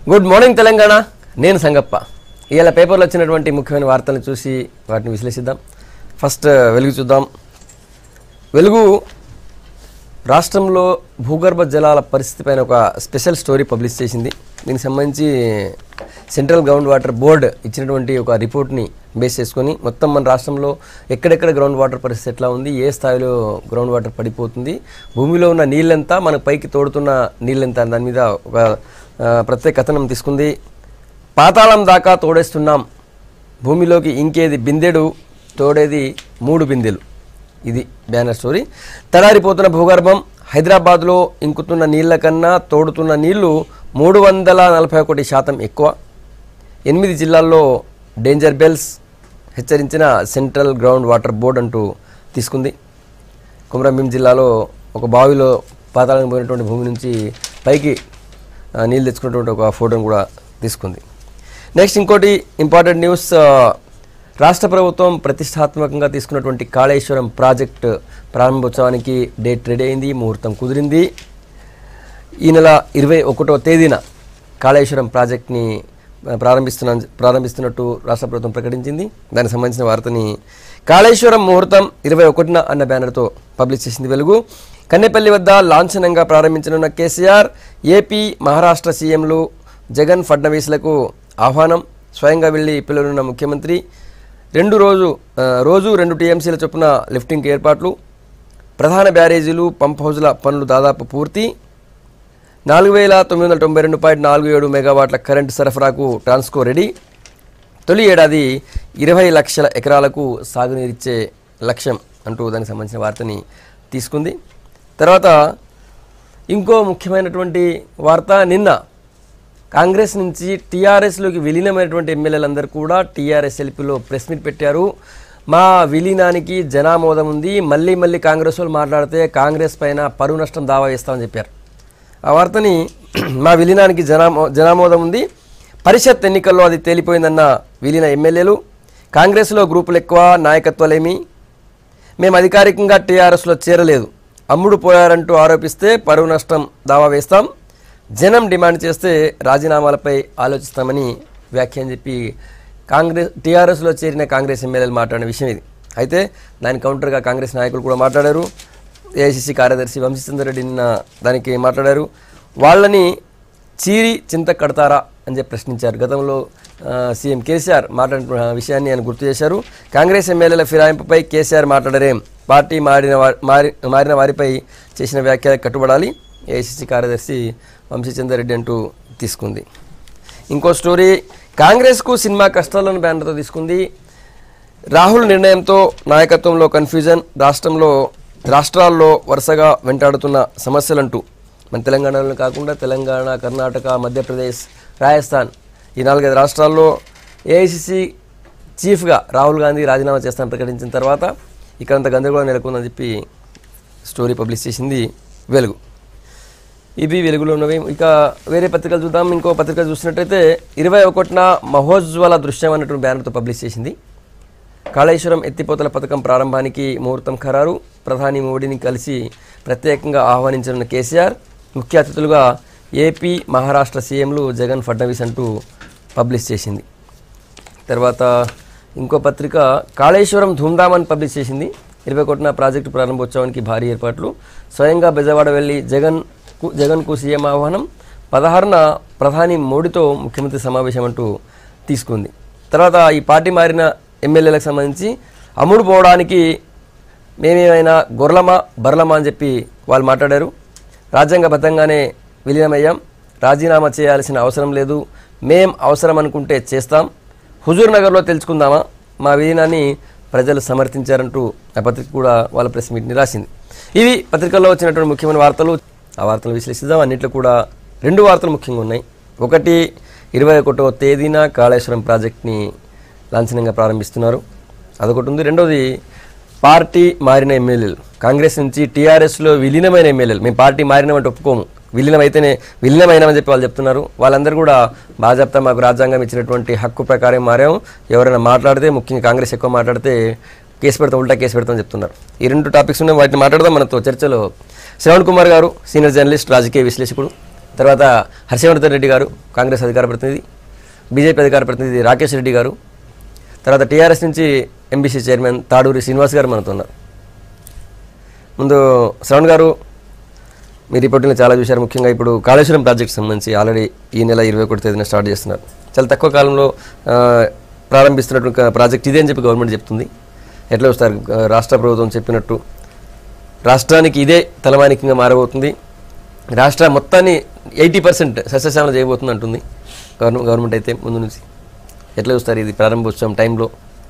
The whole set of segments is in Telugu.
గుడ్ మార్నింగ్ తెలంగాణ నేను సంగప్ప ఇవాళ పేపర్లో వచ్చినటువంటి ముఖ్యమైన వార్తలను చూసి వాటిని విశ్లేషిద్దాం ఫస్ట్ వెలుగు చూద్దాం వెలుగు రాష్ట్రంలో భూగర్భ జలాల పరిస్థితి పైన ఒక స్పెషల్ స్టోరీ పబ్లిష్ చేసింది దీనికి సంబంధించి సెంట్రల్ గ్రౌండ్ వాటర్ బోర్డ్ ఇచ్చినటువంటి ఒక రిపోర్ట్ని బేస్ చేసుకొని మొత్తం మన రాష్ట్రంలో ఎక్కడెక్కడ గ్రౌండ్ వాటర్ పరిస్థితి ఎట్లా ఉంది ఏ స్థాయిలో గ్రౌండ్ వాటర్ పడిపోతుంది భూమిలో ఉన్న నీళ్ళెంత మన పైకి తోడుతున్న నీళ్ళెంత దాని మీద ఒక ఆ, ప్రత్యేక కథనం తీసుకుంది పాతాళం దాకా తోడేస్తున్నాం భూమిలోకి ఇంకేది బిందెడు తోడేది మూడు బిందెలు ఇది బ్యానర్ స్టోరీ తడారిపోతున్న భూగర్భం హైదరాబాద్లో ఇంకుతున్న నీళ్ల కన్నా తోడుతున్న నీళ్లు మూడు వందల నలభై ఒకటి శాతం ఎక్కువ ఎనిమిది జిల్లాల్లో డేంజర్ బెల్స్ హెచ్చరించిన సెంట్రల్ గ్రౌండ్ వాటర్ బోర్డ్ అంటూ తీసుకుంది కుమరంభీం జిల్లాలో ఒక బావిలో పాతాళానికి పోయినటువంటి భూమి నుంచి పైకి ఆ, నీళ్ళు తెచ్చుకున్నటువంటి ఒక ఫోటోను కూడా తీసుకుంది నెక్స్ట్ ఇంకోటి ఇంపార్టెంట్ న్యూస్ ఆ, రాష్ట్ర ప్రభుత్వం ప్రతిష్టాత్మకంగా తీసుకున్నటువంటి కాళేశ్వరం ప్రాజెక్ట్ ప్రారంభోత్సవానికి డేట్ రెడీ అయింది ముహూర్తం కుదిరింది ఈ నెల ఇరవై ఒకటో తేదీన కాళేశ్వరం ప్రాజెక్ట్ని ఆ, ప్రారంభిస్తున్న ప్రారంభిస్తున్నట్టు రాష్ట్ర ప్రభుత్వం ప్రకటించింది దానికి సంబంధించిన వార్తని కాళేశ్వరం ముహూర్తం ఇరవై ఒకటిన అన్న బ్యానర్తో పబ్లిష్ చేసింది వెలుగు కన్నెపల్లి వద్ద లాంఛనంగా ప్రారంభించనున్న కేసీఆర్ ఏపీ మహారాష్ట్ర సీఎంలు జగన్ ఫడ్నవీస్లకు ఆహ్వానం స్వయంగా వెళ్లి పిలువనున్న ముఖ్యమంత్రి రెండు రోజు ఆ, రోజు రెండు టీఎంసీల చొప్పున లిఫ్టింగ్ ఏర్పాట్లు ప్రధాన బ్యారేజీలు పంప్ హౌజుల పనులు దాదాపు పూర్తి నాలుగు వేల తొమ్మిది వందల తొంభై రెండు పాయింట్ నాలుగు ఏడు మెగావాట్ల కరెంటు సరఫరాకు ట్రాన్స్కో రెడీ తొలి ఏడాది ఇరవై లక్షల ఎకరాలకు సాగునీరిచ్చే లక్ష్యం అంటూ దానికి సంబంధించిన వార్తని తీసుకుంది తర్వాత ఇంకో ముఖ్యమైనటువంటి వార్త నిన్న కాంగ్రెస్ నుంచి టీఆర్ఎస్లోకి విలీనమైనటువంటి ఎమ్మెల్యేలందరూ కూడా టీఆర్ఎస్ ఎల్పీలో ప్రెస్ మీట్ పెట్టారు మా విలీనానికి జనామోదం ఉంది మళ్ళీ మళ్ళీ కాంగ్రెస్ వాళ్ళు మాట్లాడితే కాంగ్రెస్ పైన పరువు నష్టం దావా వేస్తామని చెప్పారు ఆ వార్తని మా విలీనానికి జనామో జనామోదం ఉంది పరిషత్ ఎన్నికల్లో అది తేలిపోయిందన్న విలీన ఎమ్మెల్యేలు కాంగ్రెస్లో గ్రూపులు ఎక్కువ నాయకత్వాలేమి మేము అధికారికంగా టీఆర్ఎస్లో చేరలేదు అమ్ముడు పోయారంటూ ఆరోపిస్తే పరువు నష్టం దావా వేస్తాం జనం డిమాండ్ చేస్తే రాజీనామాలపై ఆలోచిస్తామని వ్యాఖ్యానం చెప్పి కాంగ్రెస్ టీఆర్ఎస్లో చేరిన కాంగ్రెస్ ఎమ్మెల్యేలు మాట్లాడిన విషయం ఇది అయితే దాని కౌంటర్గా కాంగ్రెస్ నాయకులు కూడా మాట్లాడారు ఏఐసిసి కార్యదర్శి వంశీచంద్ర రెడ్డి నిన్న దానికి మాట్లాడారు వాళ్ళని చీరి చింత కడతారా అని చెప్పి ప్రశ్నించారు గతంలో ఆ, సీఎం కేసీఆర్ మాట్లాడిన విషయాన్ని ఆయన గుర్తు చేశారు కాంగ్రెస్ ఎమ్మెల్యేల ఫిరాయింపుపై కేసీఆర్ మాట్లాడరేం పార్టీ మారిన వా- మారి మారిన వారిపై చేసిన వ్యాఖ్యలకు కట్టుబడాలి ఏఐసిసి కార్యదర్శి వంశీచందర్ రెడ్డి అంటూ తీసుకుంది ఇంకో స్టోరీ కాంగ్రెస్కు సినిమా కష్టాలను బ్యానర్తో తీసుకుంది రాహుల్ నిర్ణయంతో నాయకత్వంలో కన్ఫ్యూజన్ రాష్ట్రంలో రాష్ట్రాల్లో వరుసగా వెంటాడుతున్న సమస్యలంటూ మన తెలంగాణలో కాకుండా తెలంగాణ కర్ణాటక మధ్యప్రదేశ్ రాజస్థాన్ ఈ నాలుగైదు రాష్ట్రాల్లో ఏఐసిసి చీఫ్గా రాహుల్ గాంధీ రాజీనామా చేస్తానని ప్రకటించిన తర్వాత ఇక్కడంత గందరగోళం నెలకొందని చెప్పి స్టోరీ పబ్లిష్ చేసింది వెలుగు ఇవి వెలుగులో ఉన్నవి ఇక వేరే పత్రికలు చూద్దాం ఇంకో పత్రిక చూసినట్టయితే ఇరవై ఒకటిన మహోజ్వల దృశ్యం అన్నటువంటి బ్యానర్తో పబ్లిష్ చేసింది కాళేశ్వరం ఎత్తిపోతల పథకం ప్రారంభానికి ముహూర్తం ఖరారు ప్రధాని మోడీని కలిసి ప్రత్యేకంగా ఆహ్వానించనున్న కేసీఆర్ ముఖ్య అతిథులుగా ఏపీ మహారాష్ట్ర సీఎంలు జగన్ ఫడ్నవీస్ అంటూ పబ్లిష్ చేసింది తర్వాత ఇంకో పత్రిక కాళేశ్వరం ధూమ్ధామ్ అని పబ్లిష్ చేసింది ఇరవై కోట్ల ప్రాజెక్టు ప్రారంభోత్సవానికి భారీ ఏర్పాట్లు స్వయంగా బెజవాడ వెళ్ళి జగన్ కు జగన్కు సీఎం ఆహ్వానం పదహారున ప్రధాని మోడీతో ముఖ్యమంత్రి సమావేశం అంటూ తీసుకుంది తర్వాత ఈ పార్టీ మారిన ఎమ్మెల్యేలకు సంబంధించి అమ్ముడు పోవడానికి మేమేమైనా గొర్లమా బర్లమా అని చెప్పి వాళ్ళు మాట్లాడారు రాజ్యాంగబద్ధంగానే విలీనమయ్యాం రాజీనామా చేయాల్సిన అవసరం లేదు మేం అవసరం అనుకుంటే చేస్తాం హుజూర్ నగర్లో తెలుసుకుందామా మా విలీనాన్ని ప్రజలు సమర్థించారంటూ ఆ పత్రిక కూడా వాళ్ళ ప్రెస్ మీట్ని రాసింది ఇవి పత్రికల్లో వచ్చినటువంటి ముఖ్యమైన వార్తలు ఆ వార్తలు విశ్లేషిద్దాం అన్నింటిలో కూడా రెండు వార్తలు ముఖ్యంగా ఉన్నాయి ఒకటి ఇరవై ఒకటో తేదీన కాళేశ్వరం ప్రాజెక్ట్ని లాంఛనంగా ప్రారంభిస్తున్నారు అదొకటి ఉంది రెండోది పార్టీ మారిన ఎమ్మెల్యేలు కాంగ్రెస్ నుంచి టీఆర్ఎస్లో విలీనమైన ఎమ్మెల్యేలు మేము పార్టీ మారినామంటే ఒప్పుకోము విలీనం అయితేనే విలీనమైనామని చెప్పి వాళ్ళు చెప్తున్నారు వాళ్ళందరూ కూడా బాజాప్తా మాకు రాజ్యాంగం ఇచ్చినటువంటి హక్కు ప్రకారం మారాము ఎవరైనా మాట్లాడితే ముఖ్యంగా కాంగ్రెస్ ఎక్కువ మాట్లాడితే కేసు పెడతాం ఉల్టా కేసు పెడతామని చెప్తున్నారు ఈ రెండు టాపిక్స్ ఉన్నాయి వాటిని మాట్లాడదాం మనతో చర్చలో శ్రవణ్ కుమార్ గారు సీనియర్ జర్నలిస్ట్ రాజకీయ విశ్లేషకుడు తర్వాత హర్షవర్ధన్ రెడ్డి గారు కాంగ్రెస్ అధికార ప్రతినిధి బీజేపీ అధికార ప్రతినిధి రాకేష్ రెడ్డి గారు తర్వాత టీఆర్ఎస్ నుంచి ఎంబీసీ చైర్మన్ తాడూరి శ్రీనివాస్ గారు మనతో ఉన్నారు ముందు శ్రవణ్ గారు మీరు రిపోర్టింగ్లో చాలా చూశారు ముఖ్యంగా ఇప్పుడు కాళేశ్వరం ప్రాజెక్ట్ సంబంధించి ఆల్రెడీ ఈ నెల ఇరవై ఒకటి తేదీన స్టార్ట్ చేస్తున్నారు చాలా తక్కువ కాలంలో ఆ, ప్రారంభిస్తున్నటువంటి ప్రాజెక్ట్ ఇదే అని చెప్పి గవర్నమెంట్ చెప్తుంది ఎట్లా వస్తారు ఆ, రాష్ట్ర ప్రభుత్వం చెప్పినట్టు రాష్ట్రానికి ఇదే తలమానికంగా మారబోతుంది రాష్ట్ర మొత్తాన్ని ఎయిటీ పర్సెంట్ సస్యశామల చేయబోతుంది అంటుంది గవర్నమెంట్ గవర్నమెంట్ అయితే ముందు నుంచి ఎట్లా చూస్తారు ఇది ప్రారంభోత్సవం టైంలో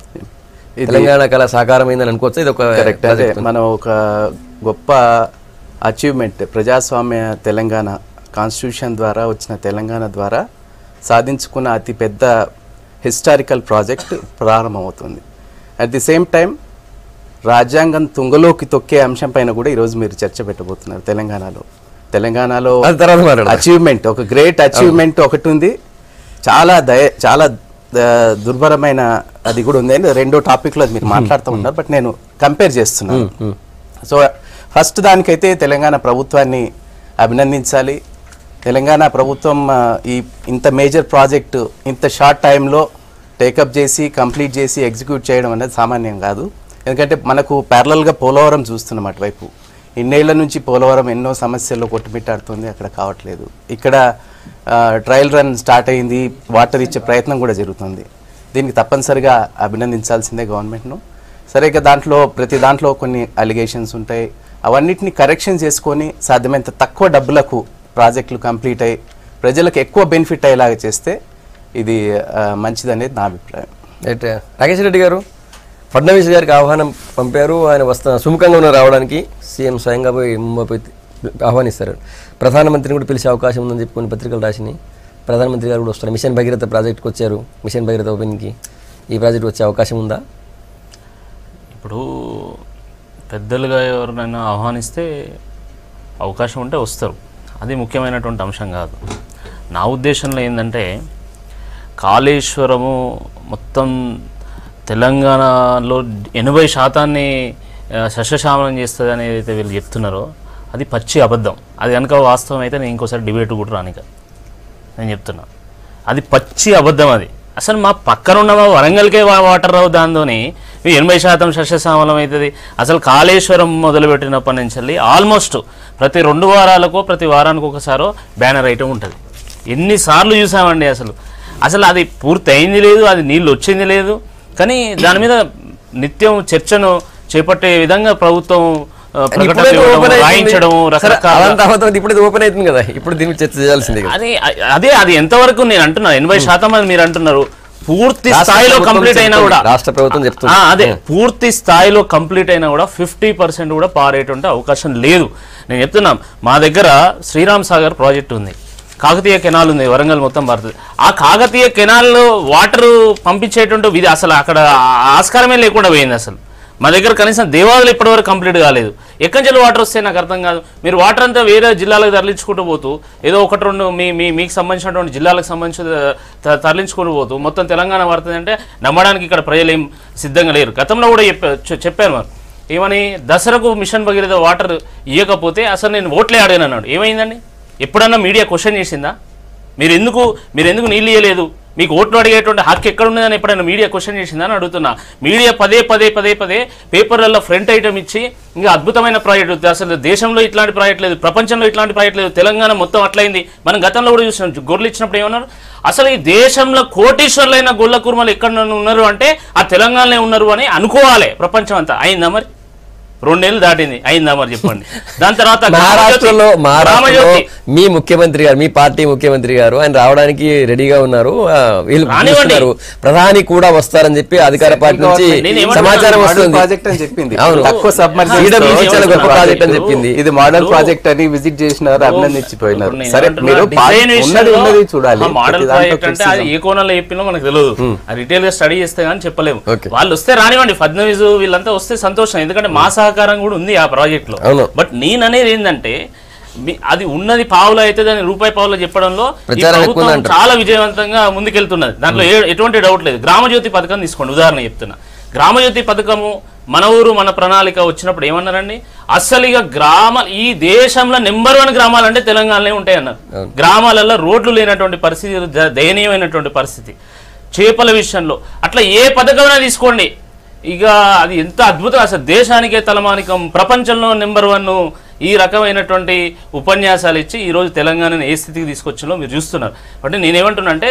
తెలంగాణ కళ సాకారమైందని అనుకోవచ్చు ఇది ఒక కరెక్ట్ అదే మనం ఒక గొప్ప అచీవ్మెంట్ ప్రజాస్వామ్య తెలంగాణ కాన్స్టిట్యూషన్ ద్వారా వచ్చిన తెలంగాణ ద్వారా సాధించుకున్న అతి పెద్ద హిస్టారికల్ ప్రాజెక్ట్ ప్రారంభమవుతుంది అట్ ది సేమ్ టైం రాజ్యాంగం తుంగలోకి తొక్కే అంశం పైన కూడా ఈరోజు మీరు చర్చ పెట్టబోతున్నారు తెలంగాణలో తెలంగాణలో అది తర్వాత మాట్లాడదాం. అచీవ్మెంట్ ఒక గ్రేట్ అచీవ్మెంట్ ఒకటి ఉంది చాలా దయ చాలా ద- దుర్భరమైన అది కూడా ఉంది అని రెండో టాపిక్లో అది మీరు మాట్లాడుతూ ఉన్నారు బట్ నేను కంపేర్ చేస్తున్నాను సో ఫస్ట్ దానికైతే తెలంగాణ ప్రభుత్వాన్ని అభినందించాలి తెలంగాణ ప్రభుత్వం ఆ, ఈ ఇంత మేజర్ ప్రాజెక్టు ఇంత షార్ట్ టైంలో టేకప్ చేసి కంప్లీట్ చేసి ఎగ్జిక్యూట్ చేయడం అనేది సామాన్యం కాదు ఎందుకంటే మనకు ప్యారలల్గా పోలవరం చూస్తున్నాం అటువైపు ఇన్నేళ్ల నుంచి పోలవరం ఎన్నో సమస్యల్లో కొట్టుమిట్టాడుతుంది అక్కడ కావట్లేదు ఇక్కడ ట్రయల్ రన్ స్టార్ట్ అయింది వాటర్ ఇచ్చే ప్రయత్నం కూడా జరుగుతుంది దీనికి తప్పనిసరిగా అభినందించాల్సిందే గవర్నమెంట్ను సరే ఇక దాంట్లో ప్రతి దాంట్లో కొన్ని అలిగేషన్స్ ఉంటాయి అవన్నిటిని కరెక్షన్ చేసుకొని సాధ్యమైనంత తక్కువ డబ్బులకు ప్రాజెక్టులు కంప్లీట్ అయ్యి ప్రజలకు ఎక్కువ బెనిఫిట్ అయ్యేలాగా చేస్తే ఇది ఆ, మంచిదనేది నా అభిప్రాయం రైట్ రాకేష్ రెడ్డి గారు ఫడ్నవీస్ గారికి ఆహ్వానం పంపారు ఆయన వస్తా సుముఖంగా ఉన్న రావడానికి సీఎం స్వయంగా పోయి ముంబై పోయి ఆహ్వానిస్తారు ప్రధానమంత్రిని కూడా పిలిచే అవకాశం ఉందని చెప్పి కొన్ని పత్రికలు రాసినాయి ప్రధానమంత్రి గారు కూడా వస్తారు మిషన్ భగీరథ ప్రాజెక్ట్కి వచ్చారు మిషన్ భగీరథ ఓపెన్కి ఈ ప్రాజెక్ట్ వచ్చే అవకాశం ఉందా ఇప్పుడు పెద్దలుగా ఎవరినైనా ఆహ్వానిస్తే అవకాశం ఉంటే వస్తారు అది ముఖ్యమైనటువంటి అంశం కాదు నా ఉద్దేశంలో ఏంటంటే కాళేశ్వరము మొత్తం తెలంగాణలో ఎనభై శాతాన్ని ఆ, సస్యశ్యామలం చేస్తుంది అనేది అయితే వీళ్ళు చెప్తున్నారో అది పచ్చి అబద్ధం అది కనుక వాస్తవం అయితే నేను ఇంకోసారి డిబేట్ కూడా రానిక నేను చెప్తున్నా అది పచ్చి అబద్ధం అది అసలు మా పక్కన ఉన్న మా వరంగల్కే వా- వాటర్ రావు దాంతోని ఇవి ఎనభై శాతం సస్యశ్యామలం అవుతుంది అసలు కాళేశ్వరం మొదలుపెట్టినప్పటి నుంచి వెళ్ళి ఆల్మోస్ట్ ప్రతి రెండు వారాలకో ప్రతి వారానికి ఒకసారో బ్యానర్ ఐటమ్ ఉంటుంది ఎన్నిసార్లు చూసామండి అసలు అసలు అది పూర్తి అయింది లేదు అది నీళ్ళు వచ్చింది లేదు కానీ దాని మీద నిత్యం చర్చను చేపట్టే విధంగా ప్రభుత్వం ఆ, ప్రకటనలు ఇప్పుడైతే ఇవ్వడం, ఓపెన్ అవుతుంది. రాయించడం సరే, రకరకాల అదంతా అవుతుంది ఇప్పుడు ఇది ఓపెన్ అవుతుంది కదా ఇప్పుడు దీని మీద చర్చ చేయాల్సిందే కదా అది అదే అది ఎంతవరకు నేను అంటున్నా ఎనభై శాతం అని మీరు అంటున్నారు పూర్తి రాష్ట్ర స్థాయిలో ప్రభుత్వం కంప్లీట్ అయినా చెప్తుంది. కూడా రాష్ట్ర ప్రభుత్వం చెప్తుంది. ఆ, అదే పూర్తి స్థాయిలో కంప్లీట్ అయినా కూడా ఫిఫ్టీ పర్సెంట్ కూడా పారేటువంటి అవకాశం లేదు నేను చెప్తున్నా మా దగ్గర శ్రీరామ్ సాగర్ ప్రాజెక్ట్ ఉంది కాకతీయ కెనాల్ ఉంది వరంగల్ మొత్తం పడుతుంది ఆ కాకతీయ కెనాల్ వాటర్ పంపించేటువంటి విధి అసలు అక్కడ ఆ- ఆస్కారమే లేకుండా పోయింది అసలు మా దగ్గర కనీసం దేవాలయాలు ఇప్పటివరకు కంప్లీట్ కాలేదు ఎక్కడి నుంచి వాటర్ వస్తే నాకు అర్థం కాదు మీరు వాటర్ అంతా వేరే జిల్లాలకు తరలించుకుంటూ పోతూ ఏదో ఒకటి రెండు మీ మీ మీకు సంబంధించినటువంటి జిల్లాలకు సంబంధించి త- తరలించుకుంటూ పోతూ మొత్తం తెలంగాణ పడుతుంది అంటే నమ్మడానికి ఇక్కడ ప్రజలు ఏం సిద్ధంగా లేరు గతంలో కూడా చెప్పా చె- చెప్పాను మరి ఏమని దసరాకు మిషన్ భగీరథ వాటర్ ఇవ్వకపోతే అసలు నేను ఓట్లే అడిగాను అన్నాడు ఏమైందండి ఎప్పుడన్నా మీడియా క్వశ్చన్ చేసిందా మీరు ఎందుకు మీరు ఎందుకు నీళ్ళు ఇవ్వలేదు మీకు ఓట్లు అడిగేటువంటి హక్కు ఎక్కడ ఉన్నదని ఎప్పుడైనా మీడియా క్వశ్చన్ చేసిందని అడుగుతున్నా మీడియా పదే పదే పదే పదే పేపర్లలో ఫ్రంట్ ఐటమ్ ఇచ్చి ఇంకా అద్భుతమైన ప్రాజెక్ట్ అసలు దేశంలో ఇట్లాంటి ప్రాజెక్ట్ లేదు ప్రపంచంలో ఇట్లాంటి ప్రాజెక్ట్ లేదు తెలంగాణ మొత్తం అట్లయింది మనం గతంలో కూడా చూసినాం గొర్రెలు ఇచ్చినప్పుడు ఏమన్నారు అసలు ఈ దేశంలో కోటీశ్వర్లైన గొల్ల కుర్మలు ఎక్కడ ఉన్నారు అంటే ఆ తెలంగాణలో ఉన్నారు అని అనుకోవాలి ప్రపంచం అంతా అయిందా మరి రెండేళ్ళు దాటింది అయిందా మరి చెప్పండి దాని తర్వాత మహారాష్ట్రలో గ్రామజ్యోతి- మహారాష్ట్రలో గ్రామజ్యోతి మీ ముఖ్యమంత్రి గారు మీ పార్టీ ముఖ్యమంత్రి గారు ఆయన రావడానికి రెడీగా ఉన్నారు ఆ, వీళ్ళు రానివ్వండి. పిలుస్తున్నారు. ప్రధాని కూడా వస్తారని చెప్పి అధికార పార్టీ నుంచి నేను ఏమంటున్నా? సమాచారం మోడల్ వస్తుంది ప్రాజెక్ట్ అని చెప్పింది అవును. తక్కువ సబ్మర్జెన్స్ CWC తో చాలా గొప్ప చేసిన ప్రాజెక్ట్ అని ప్రాజెక్టు. చెప్పింది. ఇది మోడల్ ఇప్పుడు- ప్రాజెక్ట్ అని విజిట్ చేసినారు అభినందించిపోయినారు ఇప్పుడు నేను సరే ఏమంటున్నా, మీరు డిజైన్ పార్టీ ఉన్నది విషయంలో ఉన్నది చూడాలి ఆ మోడల్ ప్రతి దాంట్లో ప్రాజెక్ట్ అంటే అది criticism. ఏ కోణంలో చెప్పినో మనకు తెలియదు ఆ రిటైల్ గా స్టడీ చేస్తే కానీ చెప్పలేము Okay. వాళ్ళు వస్తే రానివ్వండి ఫడ్నవీస్ వీళ్ళంతా వస్తే సంతోషం ఎందుకంటే మా సహకారం కూడా ఉంది ఆ ప్రాజెక్ట్ లో అవును. బట్ నేను అనేది ఏంటంటే మీ- అది ఉన్నది పావులు అయితే దాన్ని రూపాయి పావులు చెప్పడంలో ఈ ప్రచారం ఎక్కువ ప్రభుత్వం ఉందంటారు. చాలా విజయవంతంగా ముందుకెళ్తున్నది దాంట్లో ఏ- ఎటువంటి డౌట్ లేదు గ్రామజ్యోతి పథకం తీసుకోండి ఉదాహరణ చెప్తున్నా గ్రామజ్యోతి పథకము మన ఊరు మన ప్రణాళిక వచ్చినప్పుడు ఏమన్నారండి అసలు ఇక గ్రామ ఈ దేశంలో నెంబర్ వన్ గ్రామాలు అంటే తెలంగాణలో ఉంటాయి అన్నారు గ్రామాలలో రోడ్లు లేనటువంటి పరిస్థితి ద- దయనీయమైనటువంటి పరిస్థితి చేపల విషయంలో అట్లా ఏ పథకమైనా తీసుకోండి ఇక అది ఎంత అద్భుతం అసలు దేశానికే తలమానికం ప్రపంచంలో నెంబర్ వన్ ఈ రకమైనటువంటి ఉపన్యాసాలు ఇచ్చి ఈరోజు తెలంగాణను ఏ స్థితికి తీసుకొచ్చిందో మీరు చూస్తున్నారు అంటే నేనేమంటున్నా అంటే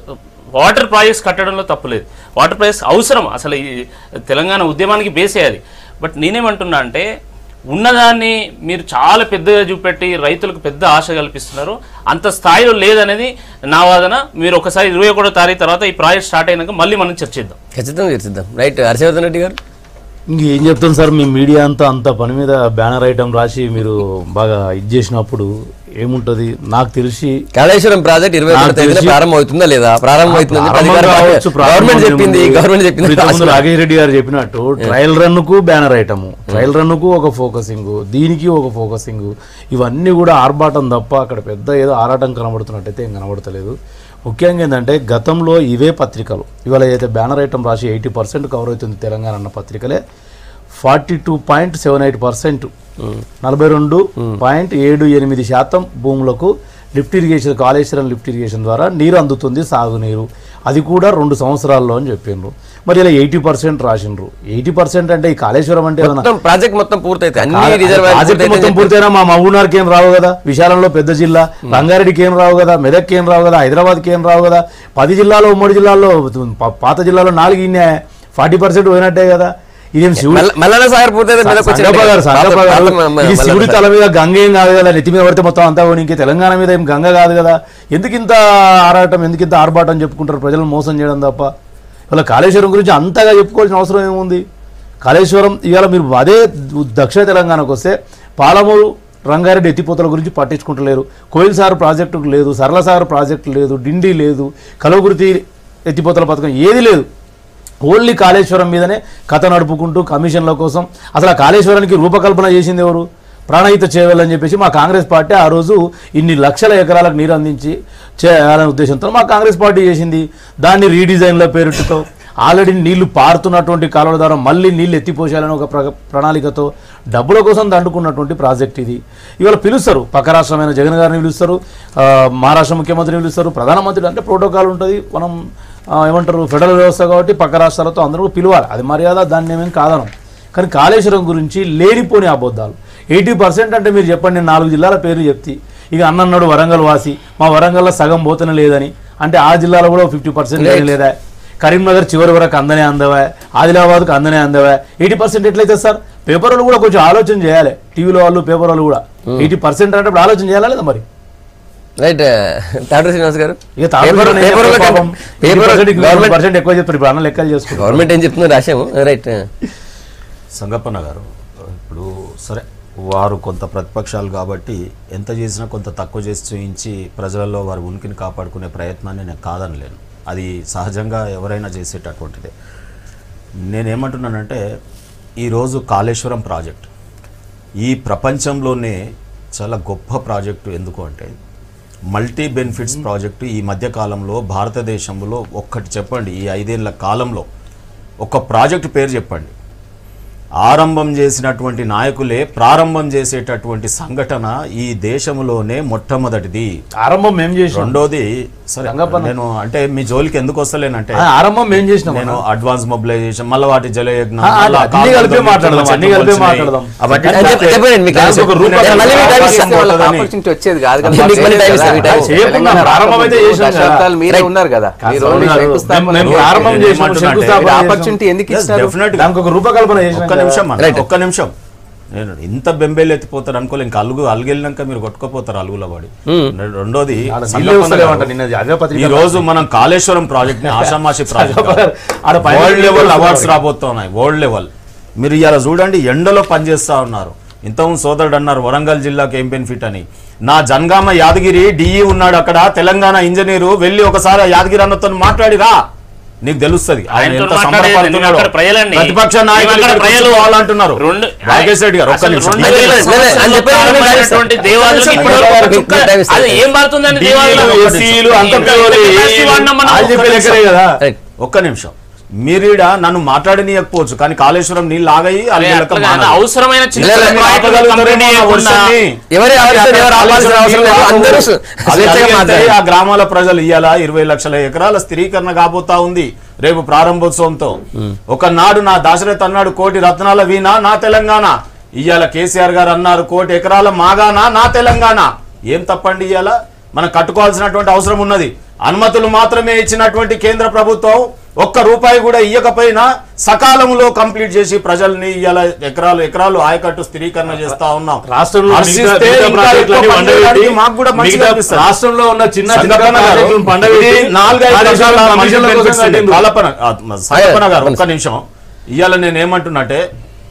వాటర్ ప్రాజెక్ట్స్ కట్టడంలో తప్పులేదు వాటర్ ప్రాజెక్ట్స్ అవసరం అసలు ఈ తెలంగాణ ఉద్యమానికి బేసే అది బట్ నేనేమంటున్నా అంటే ఉన్నదాన్ని మీరు చాలా పెద్దగా చూపెట్టి రైతులకు పెద్ద ఆశ కల్పిస్తున్నారు అంత స్థాయిలో లేదనేది నా వాదన మీరు ఒకసారి ఇరవై ఒకటో తారీఖు తర్వాత ఈ ప్రాజెక్ట్ స్టార్ట్ అయినాక మళ్ళీ మనం చర్చిద్దాం ఖచ్చితంగా తీర్చిద్దాం రైట్ హర్షవర్ధన్ రెడ్డి గారు ఇంకేం చెప్తాం సార్ మీ మీడియా అంతా అంత పని మీద బ్యానర్ ఐటమ్ రాసి మీరు బాగా ఇది చేసినప్పుడు ఏముంటది నాకు తెలిసి కాళేశ్వరం ప్రాజెక్ట్ ఇరవై ఒకటో నాకు తేదీన తెలిసి- ప్రారంభం అవుతుందా లేదా ప్రారంభం అవుతుందని చెప్పి ప్రారంభం అధికార కావచ్చు, ప్రారంభం గవర్నమెంట్ చెప్పింది ఏముంది? గవర్నమెంట్ చెప్పింది ఇంతకుముందు రాకేష్ రెడ్డి గారు చెప్పినట్టు ట్రయల్ రన్ కు బ్యానర్ ఐటమ్ ట్రయల్ రన్ కు ఒక ఫోకసింగ్ దీనికి ఒక ఫోకసింగ్ ఇవన్నీ కూడా ఆర్భాటం తప్ప అక్కడ పెద్ద ఏదో ఆరాటం కనబడుతున్నట్టయితే ఏం కనబడతలేదు ముఖ్యంగా ఏంటంటే గతంలో ఇవే పత్రికలు ఇవాళ ఏదైతే బ్యానర్ ఐటమ్ రాసి ఎయిటీ పర్సెంట్ కవర్ అవుతుంది తెలంగాణ అన్న పత్రికలే forty two point seven eight percent నలభై రెండు పాయింట్ ఏడు ఎనిమిది శాతం భూములకు lift irrigation Kaleshwaram lift irrigation ద్వారా నీరు అందుతుంది సాగునీరు అది కూడా రెండు సంవత్సరాల్లో అని చెప్పిండ్రు మరి ఇలా ఎయిటీ పర్సెంట్ రాసిండ్రు ఎయిటీ పర్సెంట్ అంటే ఈ కాళేశ్వరం అంటే ఏమన్నా మొత్తం ప్రాజెక్ట్ మొత్తం పూర్తయితే అన్ని కాదు, రిజర్వాయర్ ప్రాజెక్టు మొత్తం పూర్తయినా మా మహబూబ్నగర్కి ఏం రావు కదా విశాలంలో పెద్ద జిల్లా రంగారెడ్డికి ఏం రావు కదా మెదక్కి ఏం రావు కదా హైదరాబాద్కి ఏం రావు కదా పది జిల్లాలో ఉమ్మడి జిల్లాల్లో ప- పాత జిల్లాలో నాలుగు ఇన్నే ఫార్టీ పర్సెంట్ పోయినట్టే కదా ఇదేం శివుడు మల్లన్న సాగర్ పూర్తయితే మెదక్ వచ్చినట్టే సంగప్ప గారు, కదా. సంగప్ప పాత- గారు, పాత మ- మ- ఇది మల్లన్న శివుడి సాగర్. తల మీద గంగ ఏం కాదు కదా నెత్తి మీద పడితే మొత్తం అంతా పోనీ ఇంకే తెలంగాణ మీద ఏం గంగ కాదు కదా ఎందుకు ఇంత ఆరాటం ఎందుకు ఇంత ఆర్భాటం చెప్పుకుంటారు ప్రజలను మోసం చేయడం తప్ప ఇవాళ కాళేశ్వరం గురించి అంతగా చెప్పుకోవాల్సిన అవసరం ఏముంది కాళేశ్వరం ఇవాళ మీరు అదే దక్షిణ తెలంగాణకు వస్తే పాలమూరు రంగారెడ్డి ఎత్తిపోతల గురించి పట్టించుకుంటలేరు కోయిల్ సార్ ప్రాజెక్టు లేదు సరళ సార్ ప్రాజెక్టు లేదు డిండి లేదు కలవగుర్తి ఎత్తిపోతల పథకం ఏది లేదు ఓన్లీ కాళేశ్వరం మీదనే కథ నడుపుకుంటూ కమిషన్ల కోసం అసలు ఆ కాళేశ్వరానికి రూపకల్పన చేసింది ఎవరు ప్రాణహిత చేయాలని చెప్పేసి మా కాంగ్రెస్ పార్టీ ఆ రోజు ఇన్ని లక్షల ఎకరాలకు నీరు అందించి చేయాలనే ఉద్దేశంతో మా కాంగ్రెస్ పార్టీ చేసింది దాన్ని రీడిజైన్ల పేరుతో ఆల్రెడీ నీళ్లు పారుతున్నటువంటి కాలువల ద్వారా మళ్ళీ నీళ్లు ఎత్తిపోసేయాలని ఒక ప్ర ప్రణాళికతో డబ్బుల కోసం దండుకున్నటువంటి ప్రాజెక్ట్ ఇది ఇవాళ పిలుస్తారు పక్క రాష్ట్రమైన జగన్ గారిని పిలుస్తారు ఆ, మహారాష్ట్ర ముఖ్యమంత్రిని పిలుస్తారు ప్రధానమంత్రి అంటే ప్రోటోకాల్ ఉంటుంది మనం ఆ, ఏమంటారు ఫెడరల్ వ్యవస్థ కాబట్టి పక్క రాష్ట్రాలతో అందరూ పిలవాలి అది మర్యాద దాన్ని ఏమేం కాదనం కానీ కాళేశ్వరం గురించి లేనిపోని అబద్ధాలు ఎయిటీ పర్సెంట్ అంటే మీరు చెప్పండి నేను నాలుగు జిల్లాల పేర్లు చెప్తి ఇక అన్నన్నాడు వరంగల్ వాసి మా వరంగల్లో సగం పోతనే లేదని అంటే ఆ జిల్లాలో కూడా ఫిఫ్టీ పర్సెంట్ లేదా కరీంనగర్ చివరి వరకు అందనే అందవా ఆదిలాబాద్కు అందనే అందవా ఎయిటీ పర్సెంట్ ఎట్లయితే సార్ పేపర్ వాళ్ళు కూడా కొంచెం ఆలోచన చేయాలి టీవీలో వాళ్ళు పేపర్ వాళ్ళు కూడా ఎయిటీ పర్సెంట్ అంటే ఇప్పుడు ఆలోచన చేయాలా లేదా మరి రైట్ తాటూరు శ్రీనివాస్ గారు ఇక తాగుడు పేపర్ అనేది పేపర్లో ఎక్కువ పాపం. పేపర్ 80% కి గవర్నమెంట్ 20% ఎక్కువ చెప్తారు ఇప్పుడు అన్న లెక్కలు చేసుకుంటారు గవర్నమెంట్ ఏం చెప్తుందో రాశాము రైట్ సంగప్పన్న గారు ఇప్పుడు సరే వారు కొంత ప్రతిపక్షాలు కాబట్టి ఎంత చేసినా కొంత తక్కువ చేసి చూయించి ప్రజలలో వారి ఉనికిని కాపాడుకునే ప్రయత్నాన్ని నేను కాదనలేను అది సహజంగా ఎవరైనా చేసేటటువంటిదే నేనేమంటున్నానంటే ఈరోజు కాళేశ్వరం ప్రాజెక్ట్ ఈ ప్రపంచంలోనే చాలా గొప్ప ప్రాజెక్టు ఎందుకు అంటే మల్టీ బెనిఫిట్స్ ప్రాజెక్టు ఈ మధ్య కాలంలో భారతదేశంలో ఒక్కటి చెప్పండి ఈ ఐదేళ్ల కాలంలో ఒక ప్రాజెక్టు పేరు చెప్పండి ఆరంభం చేసినటువంటి నాయకులే ప్రారంభం చేసేటటువంటి సంఘటన ఈ దేశంలోనే మొట్టమొదటిది ఆరంభం మేము చేసినాం రెండోది సరే రంగప్పన్న. నేను అంటే మీ జోలికి ఎందుకు వస్తలేనంటే ఆ, ఆరంభం మేము చేసినాం నేను అడ్వాన్స్ మొబిలైజేషన్ మళ్ళీ వాటి జలయజ్ఞం ఆ, మళ్ళా అన్ని కాలువలు కలిపే మాట్లాడదాం, చెట్లు అన్ని కలిపే వచ్చినాయి. మాట్లాడదాం. అవన్నీ అది చెప్ప- చెప్పండి మీకు దానికి ఒక రూపకల్పన మళ్ళీ మీకు మళ్ళీ time ఇస్తాం. వాళ్ళకి పోతుందని. opportunity వచ్చేది కాదు కదా. మీకు మళ్ళీ time ఇస్తాం, ఈ time. చేయకుండా తెలంగాణ ప్రారంభం అయితే రాష్ట్రం చేసినాం కదా. దశాబ్దాలు మీరే ఉన్నారు కదా మీరు కాదు, ఓన్లీ కాదు. శంకుస్థాపన మేము ప్రారంభం నేను చేసినాం ఏమంటున్నా అంటే శంకుస్థాపన చేసినాం. ఆపర్చునిటీ ఎందుకు Yes, ఇస్తారు definitely గా. దానికి ఒక రూపకల్పన చేసినాం ఒక్క కదా. నిమిషం అన్న, Right. ఒక్క నిమిషం నేను ఇంత బెంబేలు ఎత్తిపోతారు అనుకోలే ఇంకా అలుగు అలుగెళ్ళినాక మీరు కొట్టుకోపోతారు అలుగుల పడి రెండోది ఆడ నీళ్ళే సంగప్పన్న వస్తలేవంట గారు, నిన్న అదే పత్రిక ఈ రోజు మనం కాళేశ్వరం ప్రాజెక్ట్ ని ఆషామాషి ప్రాజెక్ట్ ఆడ పైన వరల్డ్ లెవెల్ వస్తున్నాయి. అవార్డ్స్ రాబోతున్నాయి వరల్డ్ లెవెల్ మీరు ఇలా చూడండి ఎండలో పనిచేస్తా ఉన్నారు ఇంతకుముందు సోదరుడు అన్నారు వరంగల్ జిల్లాకి ఏం బెనిఫిట్ అని నా జనగామ యాదగిరి డిఈ ఉన్నాడు అక్కడ తెలంగాణ ఇంజనీరు వెళ్ళి ఒకసారి ఆ యాదగిరి అన్నతో మాట్లాడిరా నీకు తెలుస్తుంది ఆయన ఆయనతో ఎంత మాట్లాడేది, సంబరపడుతున్నాడో. మేము అక్కడ ప్రజలండి. ప్రతిపక్ష మేము నాయకులు అక్కడ ఇక్కడికి ప్రజలు వచ్చి కావాలంటున్నారు రెండు- రాకేష్ రెడ్డి గారు ఒక్క అసలు నిమిషం రెండు లేదు, వేల లేదు, లేదు, ఆయన సంవత్సరాల చెప్పేది నేను ప్రారంభమైనటువంటి రాయిస్తా. దేవాలయాలకు మీకు ఇప్పటివరకు ఒక మీకు చుక్క- టైం ఇస్తాను. అది ఏం మారుతుందండి దేవాలయం DEలు, SCలు అంతా ఎంత ప్యూర్ capacity వాడినాం మనం? వాళ్ళు చెప్పే లెక్కలే కదా రైట్ ఒక్క నిమిషం మీరీడ నన్ను మాట్లాడనీయకపోవచ్చు కానీ కాళేశ్వరం నీళ్ళు ఆగాయి అరే, అల్లేలక అట్లా కాదు. మానదు. అవసరమైన చిన్న లేదు, చిన్న లేదు, ప్రాజెక్టులు ఆపగలుగుతారేమో కంప్లీట్ నా చేయకుండా వర్షాన్ని. ఎవరి ఆలోచన ఎవరు ఆపాల్సిన అవసరం లేదు అందరూ సు- అది స్వేచ్ఛగా కలిగితే మాట్లాడారు ఆ గ్రామాల ప్రజలు ఇవాళ ఇరవై లక్షల ఎకరాల స్థిరీకరణ కాబోతా ఉంది రేపు ప్రారంభోత్సవంతో ఒకనాడు నా దాశరథ్ అన్నాడు కోటి రత్నాల వీణ నా తెలంగాణ ఇవాళ కేసీఆర్ గారు అన్నారు కోటి ఎకరాల మాగానా నా తెలంగాణ ఏం తప్పండి ఇవాళ మనం కట్టుకోవాల్సినటువంటి అవసరం ఉన్నది అనుమతులు మాత్రమే ఇచ్చినటువంటి కేంద్ర ప్రభుత్వం ఒక్క రూపాయి కూడా ఇయ్యకపోయినా సకాలంలో కంప్లీట్ చేసి ప్రజల్ని ఇవాళ ఎకరాలు ఎకరాలు ఆయకట్టు స్థిరీకరణ చేస్తా ఉన్నాం రాష్ట్రంలో హర్షిస్తే మిగతా- మిగతా ఇంకా ప్రాజెక్టులన్నీ ఎక్కువ పండబెట్టి, పండేయడానికి మాకు కూడా మంచిగా మిగతా అనిపిస్తుంది. రాష్ట్రంలో ఉన్న చిన్న చిన్న సంగప్పన గారు, ప్రాజెక్టులను పండబెట్టి ఇది నాలుగైదు కాళేశ్వరం లక్షల కమిషన్ల మంది కోసం బెనిఫిట్స్ కట్టిండ్రు. కలపన ఆ, సంగప్పన గారు ఒక్క నిమిషం ఇవాళ నేను ఏమంటున్నట్టే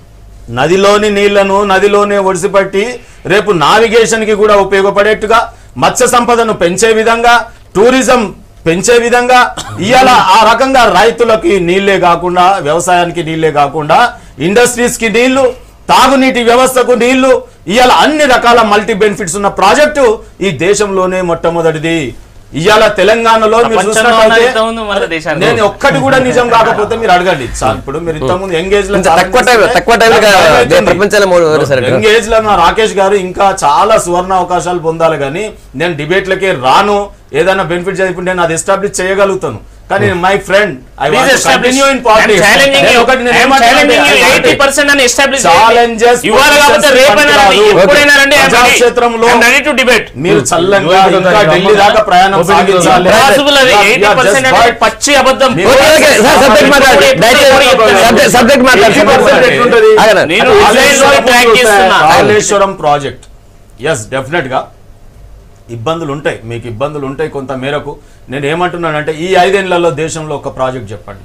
నదిలోని నీళ్లను నదిలోనే ఒడిసిపట్టి రేపు నావిగేషన్ కి కూడా ఉపయోగపడేట్టుగా మత్స్య సంపదను పెంచే విధంగా టూరిజం పెంచే విధంగా ఇవాళ ఆ రకంగా రైతులకి నీళ్లే కాకుండా వ్యవసాయానికి నీళ్లే కాకుండా ఇండస్ట్రీస్ కి నీళ్లు తాగునీటి వ్యవస్థకు నీళ్లు ఇవాళ అన్ని రకాల మల్టీ బెనిఫిట్స్ ఉన్న ప్రాజెక్టు ఈ దేశంలోనే మొట్టమొదటిది ఇవాళ తెలంగాణలో మీరు ప్రపంచంలో చూసినట్లయితే ఉన్నది ఇంత ఉంది మన దేశానికి. నేను ఒక్కటి కూడా నిజం కాకపోతే మీరు అడగండి సార్ ఇప్పుడు మీరు ఇంతకుముందు ఎంగేజ్ ఇంత తక్కువ టైం తక్కువ టైంలో ప్రపంచంలో మూడు సరే ఎంగేజ్ లో నా రాకేష్ గారు ఇంకా చాలా సువర్ణ అవకాశాలు పొందాలి కానీ నేను డిబేట్లకే రాను ఏదైనా బెనిఫిట్ చదివి నేను అది ఎస్టాబ్లిష్ చేయగలుగుతాను కానీ my friend I Please want establish. Continue in I'm politics challenging you. ఒకటి నేను I'm ఏమంటున్నానంటే, challenging you. అంటే 80% అని establish Challenges, చేయండి. ఇవాళ కాకపోతే positions రేపైనా రండి, పనికిరాదు. ఎప్పుడైనా రండి, I'm ready. ప్రజాక్షేత్రంలో I'm ready to debate. మీరు చల్లంగా యువత ఇంకా ఉందా? ఢిల్లీ దాకా ప్రయాణం Open సాగించాలి Impossible అది. You are- you are 80% just అంటే but- పచ్చి అబద్ధం మీరు- ఓకే, ఓకే, సార్, సబ్జెక్ట్ మాట్లాడండి. దయచేసి సబ్జెక్ట్ మాట్లాడండి. 80% ఎట్లుంటది? ఆగండి. నేను డిజైన్ లో ట్రాక్ చేస్తున్నా కాళేశ్వరం ప్రాజెక్ట్ ఎస్ డెఫినెట్ గా ఇబ్బందులు ఉంటాయి మీకు ఇబ్బందులు ఉంటాయి కొంత మేరకు నేను ఏమంటున్నానంటే ఈ ఐదేళ్లలో దేశంలో ఒక ప్రాజెక్ట్ చెప్పండి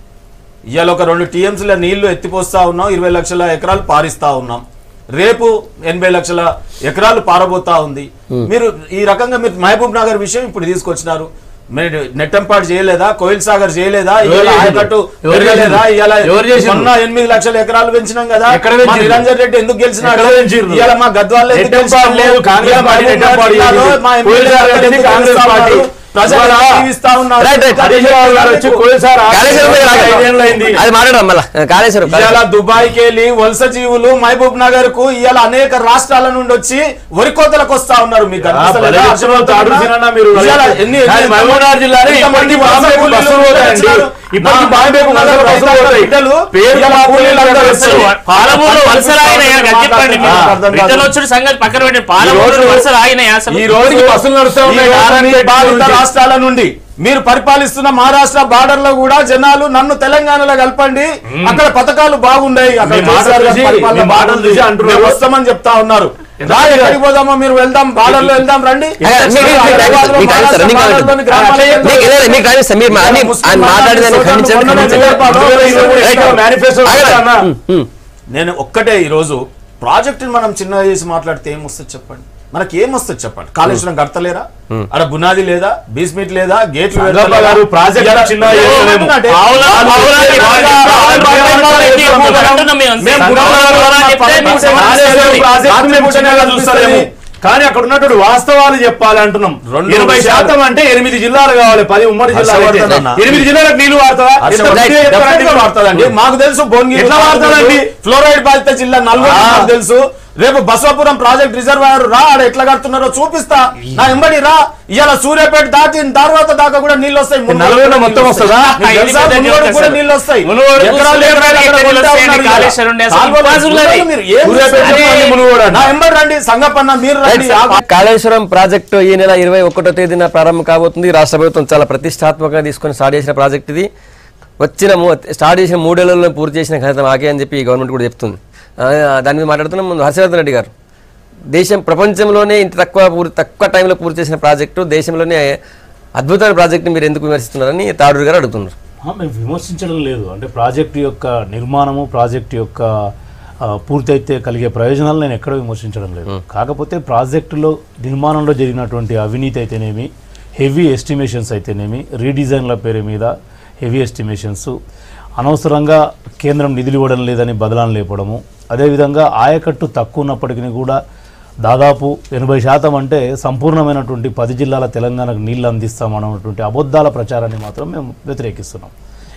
ఇవాళ ఒక రెండు టీఎంసీల నీళ్లు ఎత్తిపోస్తా ఉన్నాం ఇరవై లక్షల ఎకరాలు పారిస్తా ఉన్నాం రేపు ఎనభై లక్షల ఎకరాలు పారబోతా ఉంది మీరు ఈ రకంగా మీరు మహబూబ్ నగర్ విషయం ఇప్పుడు తీసుకొచ్చినారు మీరు నెట్టంపాటు చేయలేదా కోయిల్ సాగర్ చేయలేదా ఎవరు ఇవాళ చేసిండ్రు? ఆయకట్టు ఎవరు పెరగలేదా చేసిండ్రు? ఇవాళ ఎవరు చేసిండ్రు? మొన్న ఎనిమిది లక్షల ఎకరాలు పెంచినాం కదా ఎక్కడ మా పెంచిండ్రు? నిరంజన్ రెడ్డి ఎందుకు గెలిచినాడు ఎక్కడ పెంచిండ్రు? ఇవాళ మా గద్వాల్లో ఎందుకు నెట్టంపాడు గెలిచినాడు? లేదు, కాంగ్రెస్ ఇవాళ పార్టీ మహబూబ్ నగర్ నెట్టంపాడు జిల్లాలో చేసింది. మా కోయిల్ ఎమ్మెల్యే సాగర్ ఎందుకు కాంగ్రెస్ గెలుస్తా పార్టీ. ఉన్నారు? ప్రజలు ఇవాళ జీవిస్తా ఉన్నారు. Right, right. హరీష్ రావు గారు వచ్చి కోయిల్ సార్ కాళేశ్వరం మీద రాగండి. ఐదేళ్ళు అయింది. అది మాట్లాడదాం మళ్ళా కాళేశ్వరం ఇవాళ దుబాయ్ కి వెళ్ళి వలస జీవులు మహబూబ్ నగర్ కు ఇవాళ అనేక రాష్ట్రాల నుండి వచ్చి వరి కోతలకు వస్తా ఉన్నారు మీకు అనిపిస్తలేదా? భలే చెప్తున్నావు, తాడు తినన్నా మీరు. ఇవాళ ఎన్ని- కానీ ఎన్ని- మహబూబ్ నగర్ జిల్లాలో ఇంతమంది ఇప్పటికీ వలస బాంబేకు కూలీలు బస్సులు పోతాయండి. వచ్చారు. ఇప్పటికీ నా బాంబేకు మహబూబ్ నగర్ బస్సులు రైతాంగ పోతాయి. బిడ్డలు పేరు ఇవాళ మా కూలీలు అందరూ కూలీలు వచ్చారు. పాలమూరు వలసలు ఆగినాయా అది చెప్పండి మీరు. ఆ, అర్థం కాదు. రిటర్న్ వచ్చుడు సంగతి పక్కన పెట్టి పాలమూరు రోజు- వలసలు ఆగినాయా అసలు ఈ రోజు రోజుకి బస్సులు నడుస్తా ఉన్నాయి ఈ కదా, రాష్ట్రాన్ని అన్ని బాధిత నుంచి. రాష్ట్రాల నుండి మీరు పరిపాలిస్తున్న మహారాష్ట్ర బార్డర్ లో కూడా జనాలు నన్ను తెలంగాణలో కలపండి అక్కడ పథకాలు బాగున్నాయి అక్కడ మీ మాటలు కేసీఆర్ గారి చూసి- పరిపాలన మీ మాటలు బాగుంది. చూసి అంటున్నారు. మేము వస్తామని చెప్తా ఉన్నారు రా ఎక్కడికి పోదామో మీరు వెళ్దాం బార్డర్ లో వెళ్దాం రండి మీకు- మీకు- మీకు హైదరాబాద్ లో మీకు టైం ఇస్తారా? మీకు మహారాష్ట్ర టైం గ్రామాలకు ఇస్తారా? వెళ్దాం. మీకు లేదు, మీకు టైం ఇస్తాను. మీరు మా- అన్ని- ముస్లిం ఆయన మాట్లాడేదాన్ని సోదరులు ఖండించండి, మొన్న ఖండించండి. నేపాల్లో రైట్. మేనిఫెస్టో ఆగండి. ఉమ్, ఉమ్. నేను ఒక్కటే ఈరోజు ప్రాజెక్టుని మనం చిన్నగా చేసి మాట్లాడితే ఏమొస్తుంది చెప్పండి మనకి ఏమొస్తుంది చెప్పండి కాళేశ్వరం కడతలేరా అక్కడ బునాది లేదా బీస్మిట్ లేదా గేట్లు సంగప్ప పెడతలేరా? గారు ప్రాజెక్ట్ ఇలా- చిన్నగా చేయలేము. ఏమంటున్నారంటే, ఆవుల- ఆవులకి బాగా- బాగా- బాగా- బాగా- బాగా- బాగా- ఎక్కువ బాగా- మనం- అంటున్నాం మేము అంతే. మేము సంగప్ప గుణాలు గారు మన చెప్తే పక్కన మీకు ఉంటే సమస్య కాళేశ్వరం ఉంది. ప్రాజెక్ట్ రాత్రి మేము పూట చిన్నగా చూస్తాము. చూస్తాము. కానీ అక్కడ ఉన్నటువంటి వాస్తవాలు చెప్పాలి అంటున్నాం రెండు ఎనభై విషయాలు. శాతం అంటే ఎనిమిది జిల్లాలు కావాలి పది ఉమ్మడి జిల్లాలు అయితే. హర్షవర్ధన్ అన్న. ఎనిమిది జిల్లాలకు నీళ్లు వాడతావా ఎంత హర్షవర్ధన్ మంచిగా చెప్తారండి definitely మీరు? వాడతాదండి మాకు తెలుసు భువనగిరి ఎట్లా వాడతాదండి? ఫ్లోరైడ్ బాధిత జిల్లా నల్గొండ ఆ. నాకు తెలుసు రేపు బసవాపురం ప్రాజెక్ట్ రిజర్వాయర్ రా ఆడ ఎట్లా కడుతున్నారో చూపిస్తా నా ఎంబడి రా ఇవాళ సూర్యాపేట దాటిన తర్వాత దాకా కూడా నీళ్ళు వస్తాయి మునుగోడు నల్గొండ కూడా మొత్తం నీళ్ళు వస్తుందా? వస్తాయి. ఇది తెలుసా? పెద్ద మునుగోడు joke కూడా అసలు. నీళ్ళు వస్తాయి మునుగోడుకు ఎకరాలు సూర్యాపేట ఎకరాలు అక్కడ నీళ్ళు కొంటా వస్తాయండి, ఉన్నారు కాళేశ్వరం ఉండే అసలు కాలువలు impossible మునుగోడు అది. మీరు ఏం సూర్యాపేట చేస్తారు? చెప్పండి, మునుగోడు అన్న. నా ఎంబడి రండి సంగపన్న మీరు రండి ఆగు. కాళేశ్వరం ప్రాజెక్టు ఈ నెల ఇరవై ఒకటో తేదీన ప్రారంభం కాబోతుంది రాష్ట్ర ప్రభుత్వం చాలా ప్రతిష్టాత్మకంగా తీసుకొని స్టార్ట్ చేసిన ప్రాజెక్ట్ ఇది వచ్చిన మూ- స్టార్ట్ చేసిన మూడేళ్లలో పూర్తి చేసిన ఘనత మాకే అని చెప్పి గవర్నమెంట్ కూడా చెప్తుంది ఆ, దాని మీద మాట్లాడుతున్నాం ముందు హర్షవర్ధన్ రెడ్డి గారు దేశం ప్రపంచంలోనే ఇంత తక్కువ పూర్తి తక్కువ టైంలో పూర్తి చేసిన ప్రాజెక్టు దేశంలోనే అద్భుతమైన ప్రాజెక్టుని మీరు ఎందుకు విమర్శిస్తున్నారని తాడూరు గారు అడుగుతున్నారు ఆ, మేము విమర్శించడం లేదు అంటే ప్రాజెక్టు యొక్క నిర్మాణము ప్రాజెక్టు యొక్క ఆ, పూర్తయితే కలిగే ప్రయోజనాలు నేను ఎక్కడ విమర్శించడం లేదు కాకపోతే ప్రాజెక్టులో నిర్మాణంలో జరిగినటువంటి అవినీతి అయితేనేమి హెవీ ఎస్టిమేషన్స్ అయితేనేమి రీడిజైన్ల పేరు మీద హెవీ ఎస్టిమేషన్స్ అనవసరంగా కేంద్రం నిధులు ఇవ్వడం లేదని బదలాలు లేపడము అదేవిధంగా ఆయకట్టు తక్కువ ఉన్నప్పటికీ కూడా దాదాపు ఎనభై శాతం అంటే సంపూర్ణమైనటువంటి పది జిల్లాల తెలంగాణకు నీళ్లు అందిస్తామన్నటువంటి అబద్ధాల ప్రచారాన్ని మాత్రం మేము వ్యతిరేకిస్తున్నాం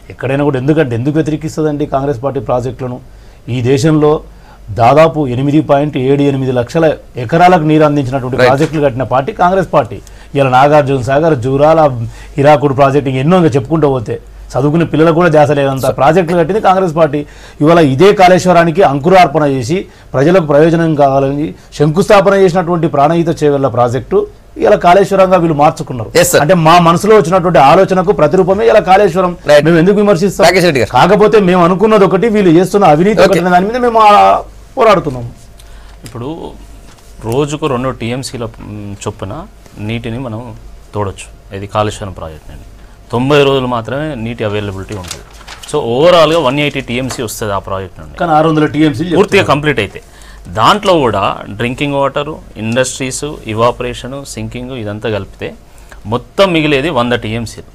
ఎక్కడైనా కూడా ఎందుకంటే ఎందుకు వ్యతిరేకిస్తుందండి కాంగ్రెస్ పార్టీ ప్రాజెక్టులను ఈ దేశంలో దాదాపు ఎనిమిది పాయింట్ ఏడు ఎనిమిది లక్షల ఎకరాలకు నీరు అందించినటువంటి ప్రాజెక్టులు కట్టిన పార్టీ కాంగ్రెస్ పార్టీ ఇలా నాగార్జున సాగర్ జూరాల హిరాకుడు ప్రాజెక్టు ఇంకా ఎన్నో ఇంకా చెప్పుకుంటూ పోతే చదువుకునే పిల్లలకు కూడా ధ్యాస లేదంత ప్రాజెక్టులు కట్టింది కాంగ్రెస్ పార్టీ ఇవాళ ఇదే కాళేశ్వరానికి అంకురార్పణ చేసి ప్రజలకు ప్రయోజనం కావాలని శంకుస్థాపన చేసినటువంటి ప్రాణహిత చేవెళ్ళ ప్రాజెక్టు ఇలా కాళేశ్వరంగా వీళ్ళు మార్చుకున్నారు Yes, sir. అంటే మా మనసులో వచ్చినటువంటి ఆలోచనకు ప్రతిరూపమే ఇలా కాళేశ్వరం Right. మేము ఎందుకు విమర్శిస్తాం రాకేష్ రెడ్డి గారు. కాకపోతే మేము అనుకున్నది ఒకటి వీళ్ళు చేస్తున్న అవినీతి ఒకటి Okay. దాని మీద మేము ఆ, పోరాడుతున్నాం ఇప్పుడు రోజుకు రెండు టీఎంసీల చొప్పున నీటిని మనం తోడొచ్చు ఇది కాళేశ్వరం ప్రాజెక్ట్ నుండి తొంభై రోజులు మాత్రమే నీటి అవైలబిలిటీ ఉంటుంది సో ఓవరాల్గా వన్ ఎయిటీ టీఎంసీ వస్తుంది ఆ ప్రాజెక్ట్ నుండి కానీ ఆరు వందల టీఎంసీ పూర్తిగా కంప్లీట్ అయితే దాంట్లో కూడా drinking water industries evaporation sinking ఇదంతా కలిపితే మొత్తం మిగిలేది వంద టీఎంసీలు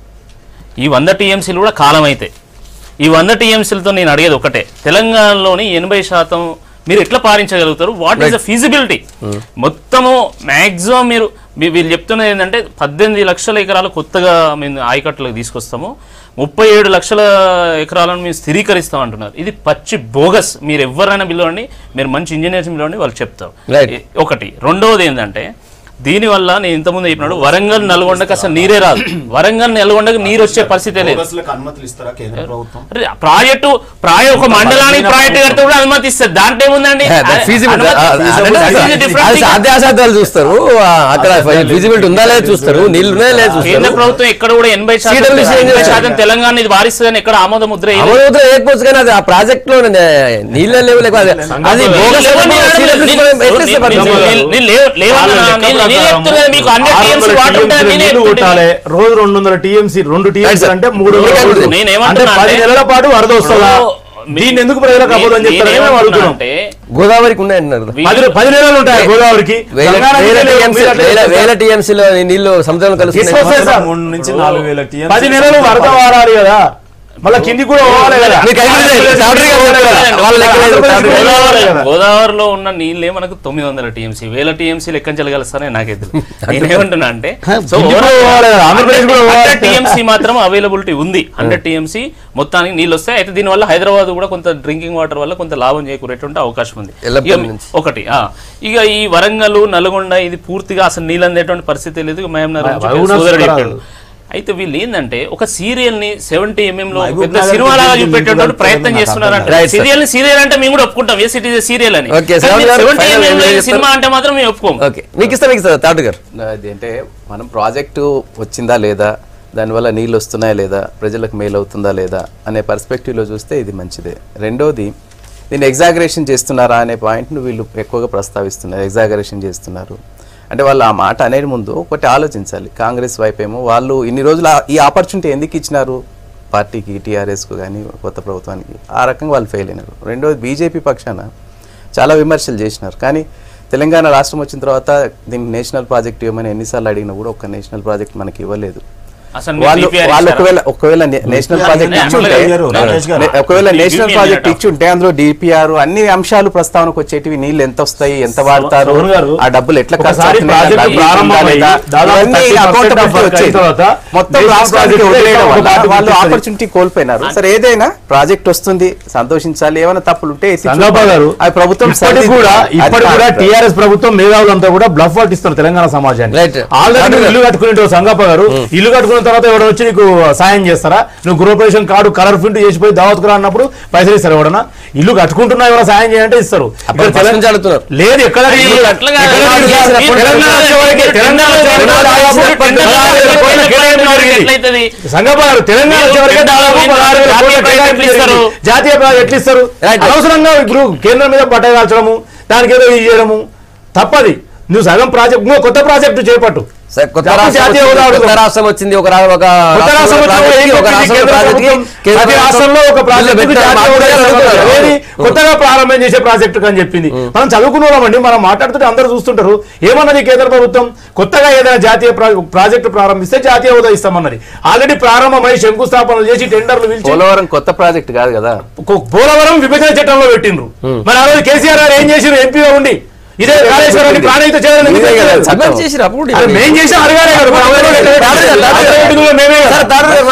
ఈ వంద టీఎంసీలు కూడా కాలం అయితే ఈ వంద టీఎంసీలతో నేను అడిగేది ఒకటే తెలంగాణలోని ఎనభై శాతం మీరు ఎట్లా పాలించగలుగుతారు వాట్ ఈస్ ద ఫీజిబిలిటీ మొత్తము మ్యాక్సిమం మీరు వీ- వీళ్ళు చెప్తున్నది ఏంటంటే పద్దెనిమిది లక్షల ఎకరాలు కొత్తగా మేము ఆయకట్టులకు తీసుకొస్తాము ముప్పై ఏడు లక్షల ఎకరాలను మేము స్థిరీకరిస్తాం అంటున్నారు ఇది పచ్చి బోగస్ మీరు ఎవరైనా పిలవండి మీరు మంచి ఇంజనీర్స్ పిలవండి వాళ్ళు చెప్తారు Right. ఏ- ఒకటి రెండవది ఏంటంటే దీనివల్ల నేను ఇంతకుముందు చెప్పినాడు వరంగల్ నల్గొండకి అసలు నీరే రాదు వరంగల్ నల్గొండకి నీరు వచ్చే పరిస్థితి లేదు బోగస్లకు అనుమతులు ఇస్తారా కేంద్ర ప్రభుత్వం అరే, ప్రాజెక్టు ప్రాయ ఒక మండలానికి ప్రాజెక్టు కడితే కూడా అనుమతి ఇస్తారు దాంట్లో ఏముందండి Yeah, that feasible. అనుమతి- ఆ, that అదే is a different అది thing. సాధ్య అసాధ్యాలు చూస్తారు ఆ, అక్కడ ఫిజిబిలిటీ ఉందా లేదా చూస్తారు నీళ్ళు ఉన్నాయా లేదా కేంద్ర చూస్తారు ప్రభుత్వం ఎక్కడ కూడా ఎనభై శాతం CWC ఏం ఎనభై చేస్తారు? శాతం తెలంగాణ ఇది వారిస్తుందని ఎక్కడ ఆమోద ముద్ర వేయలేదు. అమలుద్ర వేయకపోవచ్చు కానీ అది ఆ ప్రాజెక్ట్ లో నీళ్ళ లేవు లేక అది అది bogus లేవు, ఏమో నేను- CWC నేను- మనం ఎట్లేస్తే నేను- పడుతుంది? నేను- నేను లేవు- లేవన్నా, వాళ్ళ లెక్క నేను- నేను ప్రకారం చెప్తున్నా మీకు హండ్రెడ్ ఆరు టీఎంసీ వందల వాటర్ ఉంటుంది TMC నేనే నీళ్లు చెప్తున్నా. కొట్టాలి రోజు రెండు వందల టీఎంసీ రెండు టీఎంసీ sir. అంటే మూడు నేను వందల ఏమంటున్నా రోజులు. నేను అంటే ఏమంటున్నా పది అంటే- నెలల పాటు వరద వస్తుందా మీ- దీన్ని ఎందుకు ప్రజలకు అబద్ధం నేను చెప్తారని మేము ఏమంటున్నా అడుగుతున్నాం అంటే గోదావరికి ఉన్నాయంటున్నారు కదా. పది పది నెలలు ఉంటాయి గోదావరికి వేల తెలంగాణకి వేల లేవు, TMC మీరు అట్లా వేల- చెప్తారు. వేల టీఎంసీలో నీళ్లు సముద్రంలో కలుస్తున్నాయి తీసుకొస్తే సార్. మూడు నుంచి నాలుగు వేల TMC పది నెలలు వరద వారాలి కదా మళ్ళీ కింది కూడా పోవాలి కదా మీకు ఐదు లేదు. చావడి గారు చెప్పారు కదా. వాళ్ళ లెక్క లేదు. చావడి గారు. గోదావరి కదా. గోదావరిలో ఉన్న నీళ్ళే మనకు తొమ్మిది వందల టీఎంసీ వేల టీఎంసీ లెక్కించగలుగుతారని నాకే తెలియదు నేనేమంటున్నా అంటే సో కిందికి కూడా పోవాలి కదా. ఆంధ్రప్రదేశ్ కూడా పోవాలి. హండ్రెడ్ టీఎంసీ మాత్రం అవైలబిలిటీ ఉంది హండ్రెడ్ టీఎంసీ మొత్తానికి నీళ్ళు వస్తాయి అయితే దీనివల్ల హైదరాబాద్ కూడా కొంత డ్రింకింగ్ వాటర్ వల్ల కొంత లాభం చేకూరేటువంటి అవకాశం ఉంది ఎల్లప్పటి ఇక నుంచి. ఒకటి ఆ. ఇక ఈ వరంగల్ నల్గొండ ఇది పూర్తిగా అసలు నీళ్ళు అందేటువంటి పరిస్థితి లేదు మహమ్నగర్ నుంచి మహబూబ్ నగర్ సోదరుడు రాదు. చెప్పాడు. అయితే వీళ్ళు ఏంటంటే ఒక సీరియల్ ని సెవెంటీ ఎంఎం లో మహబూబ్ పెద్ద నగర్ సినిమా లాగా గురించి చూపెట్టేటప్పుడు మీకు ప్రయత్నం నాకు చేస్తున్నారంట Right, sir. సీరియల్ ని సీరియల్ అంటే మేము కూడా ఒప్పుకుంటాం ఎస్ ఇట్ ఇస్ సీరియల్ అని Okay, శ్రావణ్ గారు, సెవెంటీ final ఎంఎం ఏం చెప్తారు? సినిమా అంటే మాత్రం మేము ఒప్పుకోం ఓకే మీకు ఇస్తా మీకు ఇస్తా తాటు గారు అది అంటే మనం ప్రాజెక్టు వచ్చిందా లేదా దానివల్ల నీళ్ళు వస్తున్నాయా లేదా ప్రజలకు మేలు అవుతుందా లేదా అనే పర్స్పెక్టివ్లో చూస్తే ఇది మంచిదే రెండోది దీన్ని ఎగ్జాగరేషన్ చేస్తున్నారా అనే పాయింట్ను వీళ్ళు ఎక్కువగా ప్రస్తావిస్తున్నారు ఎగ్జాగరేషన్ చేస్తున్నారు అంటే వాళ్ళు ఆ మాట అనేది ముందు ఒకటి ఆలోచించాలి కాంగ్రెస్ వైపు ఏమో వాళ్ళు ఇన్ని రోజులు ఆ- ఈ ఆపర్చునిటీ ఎందుకు ఇచ్చినారు పార్టీకి టీఆర్ఎస్కు కానీ కొత్త ప్రభుత్వానికి ఆ రకంగా వాళ్ళు ఫెయిల్ అయినారు రెండోది బీజేపీ పక్షాన చాలా విమర్శలు చేసినారు కానీ తెలంగాణ రాష్ట్రం వచ్చిన తర్వాత దీన్ని నేషనల్ ప్రాజెక్ట్ ఇవ్వమని ఎన్నిసార్లు అడిగినా కూడా ఒక నేషనల్ ప్రాజెక్ట్ మనకి ఇవ్వలేదు అసలు మీరు వాళ్ళు DPR వాళ్ళు ఇచ్చారా? ఒకవేళ ఒకవేళ నే- నేషనల్ DPR ప్రాజెక్ట్ ని ఇచ్చి ఉంటే అమలు రాకేష్ గారు. నే- ఒకవేళ DPR నేషనల్ ప్రాజెక్ట్ అట. ఇచ్చి ఉంటే అందులో డిపిఆర్ అన్ని అంశాలు ప్రస్తావనకు వచ్చేటివి నీళ్ళు ఎంత వస్తాయి ఎంత వాడతారు సోను గారు, ఆ డబ్బులు ఎట్లా ఖర్చు ఒకసారి అవుతున్నాయి, ప్రాజెక్టు దాంట్లో ప్రారంభమై ఉందా లేదా? దాదాపు ఇవన్నీ 30% accountability of work అయిన వచ్చేది. తర్వాత మొత్తం నేషనల్ రాష్ట్రానికి ప్రాజెక్టు వదిలేయడం వల్ల ఒక వాళ్ళు గుర్తిస్తుంది. ఆపర్చునిటీ కోల్పోయినారు సరే ఏదైనా ప్రాజెక్ట్ వస్తుంది సంతోషించాలి ఏమైనా తప్పులు ఉంటే ఎత్తి సంగప్ప చూపాలి. గారు అది ప్రభుత్వం ఇప్పటికి కూడా సరిదిద్దాలి. ఇప్పటికి అది కూడా కాదు. టీఆర్ఎస్ ప్రభుత్వం మేధావులంతా కూడా బ్లఫ్ పట్టిస్తారు తెలంగాణ సమాజాన్ని Right. ఆల్రెడీ నువ్వు ఇల్లు కట్టుకునే సంగప్ప గారు ఇల్లు కట్టుకున్న తర్వాత ఎవడో వచ్చి నీకు సాయం చేస్తారా నువ్వు గృహప్రవేశం కార్డు కలర్ ప్రింట్ చేసిపోయి దావత్ రా అన్నప్పుడు పైసలు ఇస్తారు ఎవడన్నా ఇల్లు కట్టుకుంటున్నా ఎవరైనా సాయం చేయాలంటే ఇస్తారు ఇక్కడ ఫస్ట్ నుంచి అడుగుతున్నారు. లేదు ఎక్కడ అయ్యో, లేదు. అట్లా కాదు. ఎక్కడ లేదు. మీరు తెలంగాణ వచ్చే వరకే- తెలంగాణ వచ్చే వరకే దాదాపు పద్నాలుగు వేల కోట్ల కేటాయింపు జరిగింది. ఎట్లయితది? సంగప్ప గారు తెలంగాణ వచ్చే వరకే దాదాపు పదహారు వేల కోట్ల కేటాయింపు ఇస్తారు. జరిగింది. జాతీయ ప్రాజెక్ట్ ఎట్లా ఇస్తారు Right. అనవసరంగా ఇప్పుడు కేంద్రం మీద బట్ట కాల్చడము దానికి ఏదో ఇది చేయడము తప్పది నువ్వు సగం ప్రాజెక్ట్ ఇంకో కొత్త ప్రాజెక్టు చేపట్టు సార్, కొత్త జాతీయ రాష్ట్రం జాతీయ వచ్చింది, హోదా కొత్త అడుగుతాం. రాష్ట్రం వచ్చింది ఒక రా- ఒక కొత్త రాష్ట్రంలో రాష్ట్రం వచ్చినప్పుడు ప్రాజెక్ట్కి, ఏం ఒక చెప్పింది రాష్ట్రంలో కేంద్ర ప్రాజెక్ట్కి, ప్రభుత్వం? కేంద్ర ప్రతి రాష్ట్రంలో ఒక ప్రాజెక్టు పెట్టారు, జాతీయ హోదా మాట్లాడారు, ఇస్తారు. అడుగుతారు. ఏది? కొత్తగా ప్రారంభం చేసే ప్రాజెక్టు అని చెప్పింది మనం చదువుకున్నామండి మనం మాట్లాడుతుంటే అందరూ చూస్తుంటారు ఏమన్నది కేంద్ర ప్రభుత్వం కొత్తగా ఏదైనా జాతీయ ప్రా- ప్రాజెక్టు ప్రారంభిస్తే జాతీయ హోదా ఇస్తామన్నది ఆల్రెడీ ప్రారంభమై శంకుస్థాపనలు చేసి టెండర్లు పిలిచి పోలవరం కొత్త ప్రాజెక్ట్ కాదు కదా కో- పోలవరం విభజన చట్టంలో పెట్టిండ్రు మరి ఆ రోజు కేసీఆర్ గారు ఏం చేసిరు ఎంపీగా ఉండి ఇదే కాళేశ్వరాన్ని ప్రాణహిత చేయాలని ఎందుకు మీరే కదా పెట్టారు? చట్టం. చేసిరు అప్పుడు అరే మేం చేసి అడగాలి కదా మరి అందరూ ఎట్లా పెట్టారు? తాడు గారు, తాడు గారు. అధికారులు మేమే కదా. సార్, తాడు గారు,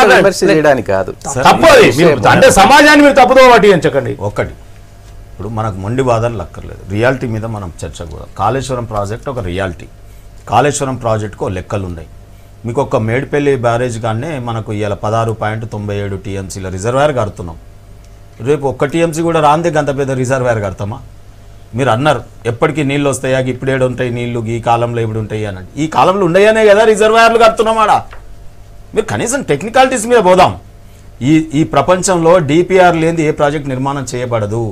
మాట్లాడండి. విమర్శ చేయడానికి కాదు తప్పు అది మీరు అంటే సమాజాన్ని మీరు తప్పుదో పట్టించకండి ఒక్కటి ఇప్పుడు మనకు మొండి వాదనలు అక్కర్లేదు రియాలిటీ మీద మనం చర్చ కూడా కాళేశ్వరం ప్రాజెక్ట్ ఒక రియాలిటీ కాళేశ్వరం ప్రాజెక్టుకు లెక్కలు ఉన్నాయి మీకు ఒక మేడిపల్లి బ్యారేజ్ కానీ మనకు ఇవాళ పదహారు పాయింట్ తొంభై ఏడు టీఎంసీల రిజర్వాయర్ కడుతున్నాం రేపు ఒక్క టీఎంసీ కూడా రాందే గంత పెద్ద రిజర్వాయర్ కడతామా మీరు అన్నారు ఎప్పటికీ నీళ్ళు వస్తాయా ఇప్పుడు ఏడు ఉంటాయి నీళ్లు ఈ కాలంలో ఇప్పుడు ఉంటాయి అని ఈ కాలంలో ఉండయనే కదా రిజర్వాయర్లు కడుతున్నాం ఆడ మీరు కనీసం టెక్నికాలిటీస్ మీద పోదాం ఈ ఈ ప్రపంచంలో డిపిఆర్ లేని ఏ ప్రాజెక్ట్ నిర్మాణం చేయబడదు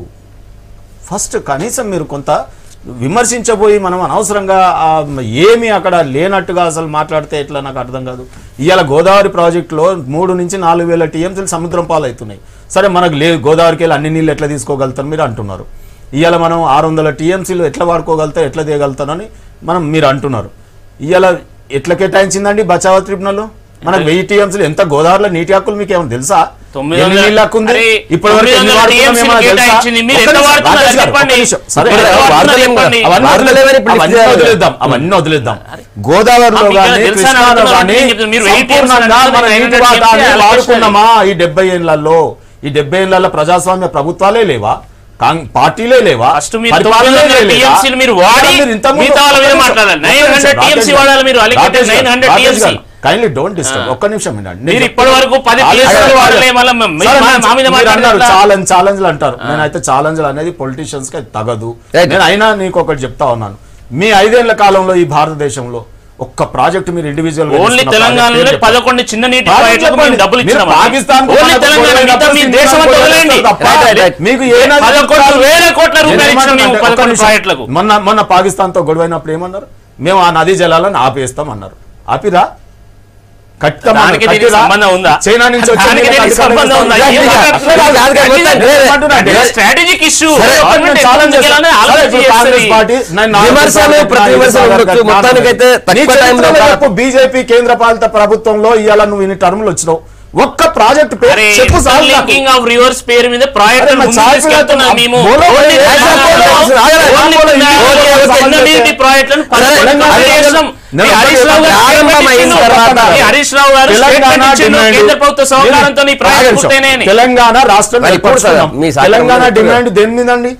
ఫస్ట్ కనీసం మీరు కొంత విమర్శించబోయి మనం అనవసరంగా ఆ, ఏమి అక్కడ లేనట్టుగా అసలు మాట్లాడితే ఎట్లా నాకు అర్థం కాదు ఇవాళ గోదావరి ప్రాజెక్టులో మూడు నుంచి నాలుగు వేల టీఎంసీలు సముద్రం పాలవుతున్నాయి సరే మనకు లేదు గోదావరికి వెళ్ళి అన్ని నీళ్ళు ఎట్లా తీసుకోగలుగుతారు మీరు అంటున్నారు ఇవాళ మనం ఆరు వందల టీఎంసీలు ఎట్లా వాడుకోగలుగుతాం ఎట్లా తీయగలుగుతానని మనం మీరు అంటున్నారు ఇవాళ ఎట్లా కేటాయించిందండి బచావా ట్రిబ్యునల్ మనకు వెయ్యి టీఎంసీలు ఎంత గోదావరిలో నీటి హక్కులు మీకు ఏమైనా తెలుసా తొమ్మిది ఎన్ని వందల- నీళ్ళ హక్కు ఉంది అరే, ఇప్పటి వరకు ఎన్ని తొమ్మిది వందల వాడుకున్నాం TMC ఏమైనా తెలుసా? కేటాయించింది. మీరు ఒక్క ఎంత నిమిషం, వాడుతున్నారు రాకేష్ గారు, చెప్పండి. ఒక్క నిమిషం. సరే, ఎంత అవన్నీ వాడుతున్నారు వదిలేద్దాం. చెప్పండి. అవన్నీ వార్తలేవని ఇప్పుడు అవన్నీ లిస్ట్ చేయాలి. వదిలేద్దాం అవన్నీ వదిలేద్దాం గోదావరిలో ఆ, మీకు కానీ తెలుసా కృష్ణాలో అనుకున్నాను, కానీ నేను చెప్తున్నా, మీరు వెయ్యి TMC సంపూర్ణంగా అంటున్నారు, మన నేను నీటి TMC వాటాన్ని allocation వాడుకున్నామా ఈ డెబ్బై ఏళ్లలో ఈ డెబ్బై ఏళ్లలో ప్రజాస్వామ్య ప్రభుత్వాలే లేవా కాంగ్ పార్టీలే లేవా ఫస్ట్ మీరు పరిపాలనే తొమ్మిది వందల లేదా? TMC లు మీరు వాడి మీరు ఇంతకుముందు మిగతా వాళ్ళ మీద ఒక్క నిమిషం, మాట్లాడాలి. ఒక్క 900 నిమిషం, TMC రాకేష్ వాడాలి మీరు. గారు, allocated రాకేష్ గారు, 900 రాకేష్ TMC. గారు, కైండ్లీ డోంట్ డిస్టర్బ్ ఒక్క నిమిషం వినండి మీరు ఇప్పటి వరకు పది TMC లు వాడలే, మళ్ళా మీ- సరే, మా- మా మీద మీరు అన్నారు మాట్లాడాలా? ఛాలెంజ్ ఛాలెంజ్ అంటారు నేనైతే ఛాలెంజ్ అనేది పొలిటీషియన్స్ కి అది తగదు Right. నేను అయినా నీకు ఒకటి చెప్తా ఉన్నాను మీ ఐదేళ్ల కాలంలో ఈ భారతదేశంలో ఒక్క ప్రాజెక్ట్ మీరు ఇండివిజువల్ ఓన్లీ తెలంగాణలో పదకొండు చిన్న నీటి పాకిస్తాన్ ప్రాజెక్టులకు మేము చెప్పండి. డబ్బులు మీరు ఇచ్చినామా? పాకిస్తాన్ కు ఓన్లీ మనకు తెలంగాణ గొడవ మిగతా మీ అయినప్పుడు దేశం అంతా సింగపూర్ వదిలేయండి. తప్ప రైట్, రైట్, రైట్. మీకు ఏ నది పదకొండు చెప్తారు? వేల కోట్ల రూపాయలు నేను ఇచ్చినాం మేము ఏమంటున్నా అంటే ఒక్క పదకొండు నిమిషం. ప్రాజెక్టులకు. మొన్న మొన్న పాకిస్తాన్ తో గొడవైనప్పుడు ఏమన్నారు మేము ఆ నదీ జలాలను ఆపేస్తాం అన్నారు ఆపిరా కట్టమన్నారు. దానికి దీనికి కట్టిరా? సంబంధం ఉందా? చైనా నుంచి వచ్చే దానికి నీళ్ళకి దీనికి అధికారులు సంబంధం ఉందా? ఇస్తారు. ఏం మాట్లాడుతున్నారు? కాదు, కాదు, మొత్తం వేరే. ఏమంటున్నా అంటే, స్ట్రాటజిక్ ఇష్యూ సరే, ఒక్క నిమిషం ఛాలెంజ్ చేస్తాను. సరే, ఇప్పుడు కాంగ్రెస్ పార్టీ నేను నాలుగు విమర్శలు, సార్లు ప్రతి విమర్శలు నాలుగు ఉండొచ్చు. సార్లు మొత్తానికైతే తక్కువ నీ టైంలో చరిత్రలో కాదు. చెప్పు బీజేపీ కేంద్ర పాలిత ప్రభుత్వంలో ఇవాళ నువ్వు ఇన్ని టర్ములు వచ్చినావు ఒక్క ప్రాజెక్ట్ పేరు చెప్పు సార్ నాకు. లింకింగ్ ఆఫ్ రివర్స్ పేరు మీద ప్రాజెక్ట్ అరే, మరి చాయ్ తీసుకెళ్తున్నాం పిల్లలు మేము బోలో ఓన్లీ బోలో తెలంగాణలో బోలో ఓన్లీ బోలో తెలంగాణలో బోలో బోలో చిన్న బోలో నీటి ప్రాజెక్టులను పదకొండు తెలంగాణ కంప్లీట్ చేసినాం. నేను మీ హరీష్ రావు గారు ప్రారంభమైన statement ఇచ్చిండు. తర్వాత మీ హరీష్ రావు గారు తెలంగాణ statement ఇచ్చిండు. డిమాండ్ కేంద్ర ప్రభుత్వ సహకారంతో ఈ ఒక్క ప్రాజెక్ట్ నిమిషం. పూర్తయినాయని తెలంగాణ రాష్ట్రం మరి ఇప్పుడు సార్, ఏర్పరచుకున్నాం. మీ సాయం తెలంగాణ కూడా డిమాండ్ దేని మీదండి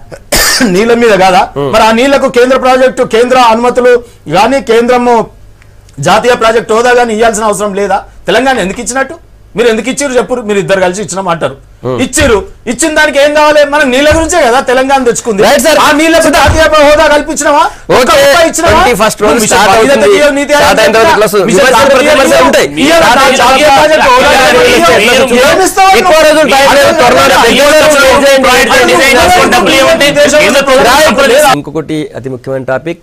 నీళ్ళ మీద కాదా మరి ఆ నీళ్లకు కేంద్ర ప్రాజెక్టు కేంద్ర అనుమతులు కానీ కేంద్రము జాతీయ ప్రాజెక్ట్ హోదా కానీ ఇవ్వాల్సిన అవసరం లేదా తెలంగాణ ఎందుకు ఇచ్చినట్టు మీరు ఎందుకు ఇచ్చారు చెప్పు మీరు ఇద్దరు కలిసి ఇచ్చినాం అంటారు ఇచ్చిర్రు ఇచ్చిన దానికి ఏం కావాలి మనం నీళ్ళ గురించే కదా తెలంగాణ తెచ్చుకుంది Right, sir. ఆ నీళ్ళకు జాతీయ హోదా కల్పించినావా ఒక్క ఓకే, రూపాయి ఇచ్చినావా? 21st రోజు మిషన్ start భగీరథ అవుతుంది. తీయ నీతి Start అయిన తర్వాత ఆయోగ్ క్లాసు. మిషన్ విమర్శలు, భగీరథ ప్రతివిమర్శలు తీయ ఉంటాయి. ఇయ్యాల Start నా అయిన జాతీయ తర్వాత ప్రాజెక్ట్ హోదా మీరు కానీ మీరు ఇయ్యాల. మీరు ఏమిస్తావు నువ్వు? ఎక్కువ రోజులు టైం లేదు, త్వరలో రెగ్యులర్ చేయండి. ప్రాజెక్ట్ డిజైన్ చేసుకొని డబ్బులు ఇవ్వండి. కేంద్ర ప్రభుత్వం రాయ్, ఇంకొకటి అతి ముఖ్యమైన టాపిక్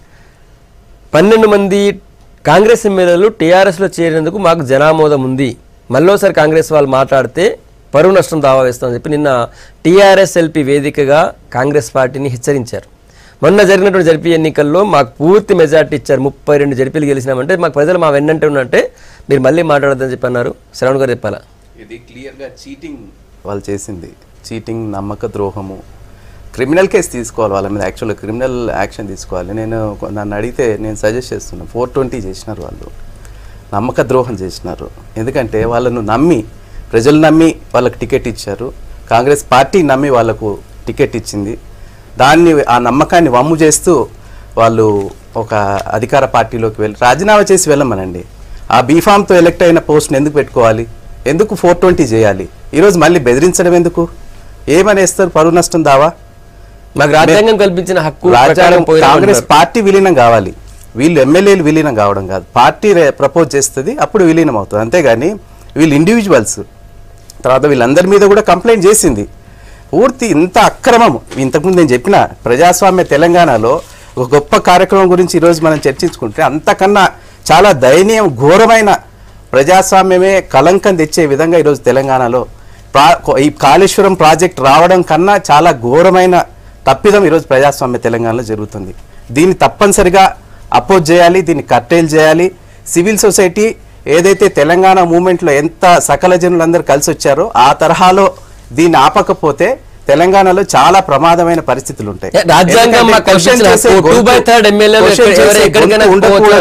పన్నెండు మంది కాంగ్రెస్ ఎమ్మెల్యేలు టీఆర్ఎస్లో చేరినందుకు మాకు జనామోదం ఉంది మళ్ళోసారి కాంగ్రెస్ వాళ్ళు మాట్లాడితే పరువు నష్టం దావా వేస్తామని చెప్పి నిన్న టీఆర్ఎస్ ఎల్పీ వేదికగా కాంగ్రెస్ పార్టీని హెచ్చరించారు మొన్న జరిగినటువంటి జరిపి ఎన్నికల్లో మాకు పూర్తి మెజార్టీ ఇచ్చారు ముప్పై రెండు జరిపీలు గెలిచినామంటే మాకు ప్రజలు మా వెన్నంటే ఉన్నట్టే మీరు మళ్ళీ మాట్లాడొద్దని చెప్పి అన్నారు శ్రవణ్ గారు చెప్పాలా ఇది క్లియర్గా చీటింగ్ వాళ్ళు చేసింది చీటింగ్ నమ్మక ద్రోహము క్రిమినల్ కేసు తీసుకోవాలి వాళ్ళ మీద యాక్చువల్గా క్రిమినల్ యాక్షన్ తీసుకోవాలి నేను కొ- నన్ను అడిగితే నేను సజెస్ట్ చేస్తున్నాను ఫోర్ ట్వంటీ చేసినారు వాళ్ళు నమ్మక ద్రోహం చేసినారు ఎందుకంటే వాళ్ళను నమ్మి ప్రజలు నమ్మి వాళ్ళకి టికెట్ ఇచ్చారు కాంగ్రెస్ పార్టీ నమ్మి వాళ్ళకు టికెట్ ఇచ్చింది దాన్ని ఆ నమ్మకాన్ని వమ్ము చేస్తూ వాళ్ళు ఒక అధికార పార్టీలోకి వెళ్ళి రాజీనామా చేసి వెళ్ళమనండి ఆ బీఫామ్తో ఎలక్ట్ అయిన పోస్ట్ని ఎందుకు పెట్టుకోవాలి ఎందుకు ఫోర్ ట్వంటీ చేయాలి ఈరోజు మళ్ళీ బెదిరించడం ఎందుకు ఏమనేస్తారు పరువు నష్టం దావా మాకు రాజ్యాంగం కల్పించిన హక్కు ప్రకారం రాజ్యాంగం పోయినాం కాంగ్రెస్ అంటున్నారు. పార్టీ విలీనం కావాలి వీళ్ళు ఎమ్మెల్యేలు విలీనం కావడం కాదు పార్టీ ప్రపోజ్ చేస్తుంది అప్పుడు విలీనం అవుతుంది అంతేగాని వీళ్ళు ఇండివిజువల్స్ తర్వాత వీళ్ళందరి మీద కూడా కంప్లైంట్ చేసింది పూర్తి ఇంత అక్రమం ఇంతకుముందు నేను చెప్పిన ప్రజాస్వామ్య తెలంగాణలో ఒక గొప్ప కార్యక్రమం గురించి ఈరోజు మనం చర్చించుకుంటే అంతకన్నా చాలా దయనీయం ఘోరమైన ప్రజాస్వామ్యమే కలంకం తెచ్చే విధంగా ఈరోజు తెలంగాణలో ప్రా- ఈ కాళేశ్వరం ప్రాజెక్ట్ రావడం కన్నా చాలా ఘోరమైన తప్పిదం ఈరోజు ప్రజాస్వామ్య తెలంగాణలో జరుగుతుంది దీన్ని తప్పనిసరిగా అపోజ్ చేయాలి దీన్ని కట్టేలు చేయాలి సివిల్ సొసైటీ ఏదైతే తెలంగాణ మూమెంట్లో ఎంత సకల జనులందరూ కలిసి వచ్చారో ఆ తరహాలో దీన్ని ఆపకపోతే తెలంగాణలో చాలా ప్రమాదమైన పరిస్థితులు ఉంటాయి ఏ, రాజ్యాంగం ఎందుకంటే మాకు క్వశ్చన్ కల్పించిన చేసే హక్కు, two by గొంతు- third ఎమ్మెల్యేలు క్వశ్చన్ ఎవరు చేసే ఎక్కడికైనా గొంతు పోవచ్చు ఉండకూడదు అంటారు.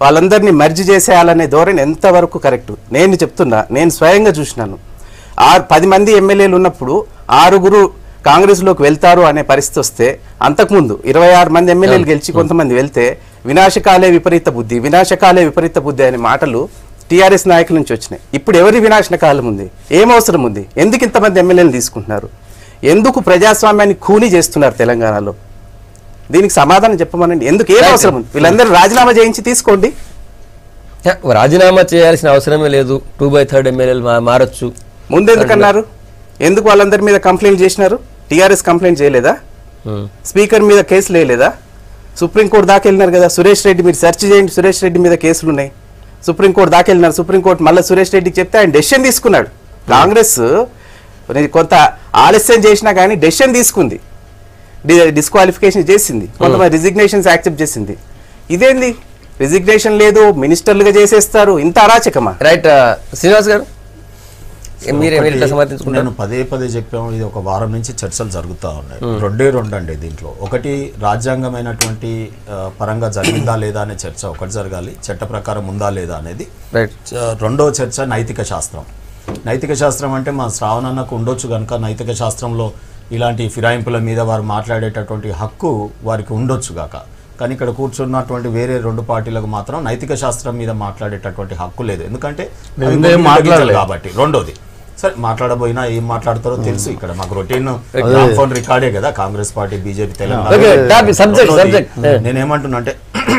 వాళ్ళందరినీ మర్జీ చేసేయాలనే ధోరణి ఎంతవరకు కరెక్ట్ నేను చెప్తున్నా నేను స్వయంగా చూసినాను ఆరు పది మంది ఎమ్మెల్యేలు ఉన్నప్పుడు ఆరుగురు కాంగ్రెస్లోకి వెళ్తారు అనే పరిస్థితి వస్తే అంతకుముందు ఇరవై ఆరు మంది ఎమ్మెల్యేలు గెలిచి కొంతమంది వెళ్తే వినాశకాలే విపరీత బుద్ధి వినాశకాలే విపరీత బుద్ధి అనే మాటలు టీఆర్ఎస్ నాయకుల నుంచి వచ్చినాయి ఇప్పుడు ఎవరి వినాశన కాలం ఉంది ఏం అవసరం ఉంది ఎందుకు ఇంతమంది ఎమ్మెల్యేలు తీసుకుంటున్నారు ఎందుకు ప్రజాస్వామ్యాన్ని ఖూనీ చేస్తున్నారు తెలంగాణలో దీనికి సమాధానం చెప్పమనండి ఎందుకు ఏం అవసరం ఉంది వీళ్ళందరూ రాజీనామా చేయించి తీసుకోండి యా, రాజీనామా చేయాల్సిన అవసరమే లేదు టూ బై థర్డ్ ఎమ్మెల్యేలు మారచ్చు ముందెందుకన్నారు ఎందుకు వాళ్ళందరి మీద కంప్లైంట్ చేసినారు టీఆర్ఎస్ కంప్లైంట్ చేయలేదా ఉమ్. స్పీకర్ మీద కేసులు వేయలేదా సుప్రీంకోర్టు దాకా వెళ్ళినారు కదా సురేష్ రెడ్డి మీరు సెర్చ్ చేయండి సురేష్ రెడ్డి మీద కేసులు ఉన్నాయి సుప్రీంకోర్టు దాకా వెళ్ళినారు సుప్రీంకోర్టు మళ్ళీ సురేష్ రెడ్డికి చెప్తే ఆయన డెసిషన్ తీసుకున్నాడు కాంగ్రెస్ మరి కొంత ఆలస్యం చేసినా కానీ డెసిషన్ తీసుకుంది డిస్క్వాలిఫికేషన్ చేసింది కొంతమంది రిజిగ్నేషన్స్ యాక్సెప్ట్ చేసింది ఇదేంది రిజిగ్నేషన్ లేదు మినిస్టర్లుగా చేసేస్తారు ఇంత అరాచకమా రైట్ ఆ, శ్రీనివాస్ గారు ఏ, మీరే మీరు ఎట్లా సమర్థించుకుంటారు నేను పదే పదే చెప్పాము ఇది ఒక వారం నుంచి చర్చలు జరుగుతూ ఉన్నాయి రెండే రెండు అండి దీంట్లో ఒకటి రాజ్యాంగమైనటువంటి ఆ, పరంగా జరిగిందా లేదా అనే చర్చ ఒకటి జరగాలి చట్ట ప్రకారం ఉందా లేదా అనేది రైట్ చ- రెండో చర్చ నైతిక శాస్త్రం నైతిక శాస్త్రం అంటే మా శ్రావణన్నకు ఉండొచ్చు కనుక నైతిక శాస్త్రంలో ఇలాంటి ఫిరాయింపుల మీద వారు మాట్లాడేటటువంటి హక్కు వారికి ఉండొచ్చు గాక కానీ ఇక్కడ కూర్చున్నటువంటి వేరే రెండు పార్టీలకు మాత్రం నైతిక శాస్త్రం మీద మాట్లాడేటటువంటి హక్కు లేదు ఎందుకంటే మేము అవి ఏం గొంతు మాట్లాడలేదు. తగ్గించాలి కాబట్టి రెండోది సరే మాట్లాడబోయినా ఏం మాట్లాడతారో తెలుసు ఇక్కడ మాకు రొటీన్ ఫోన్ రికార్డే కదా Congress party BJP Okay, topic, subject, రెండోది, subject. Yeah. నేనేమంటున్నా అంటే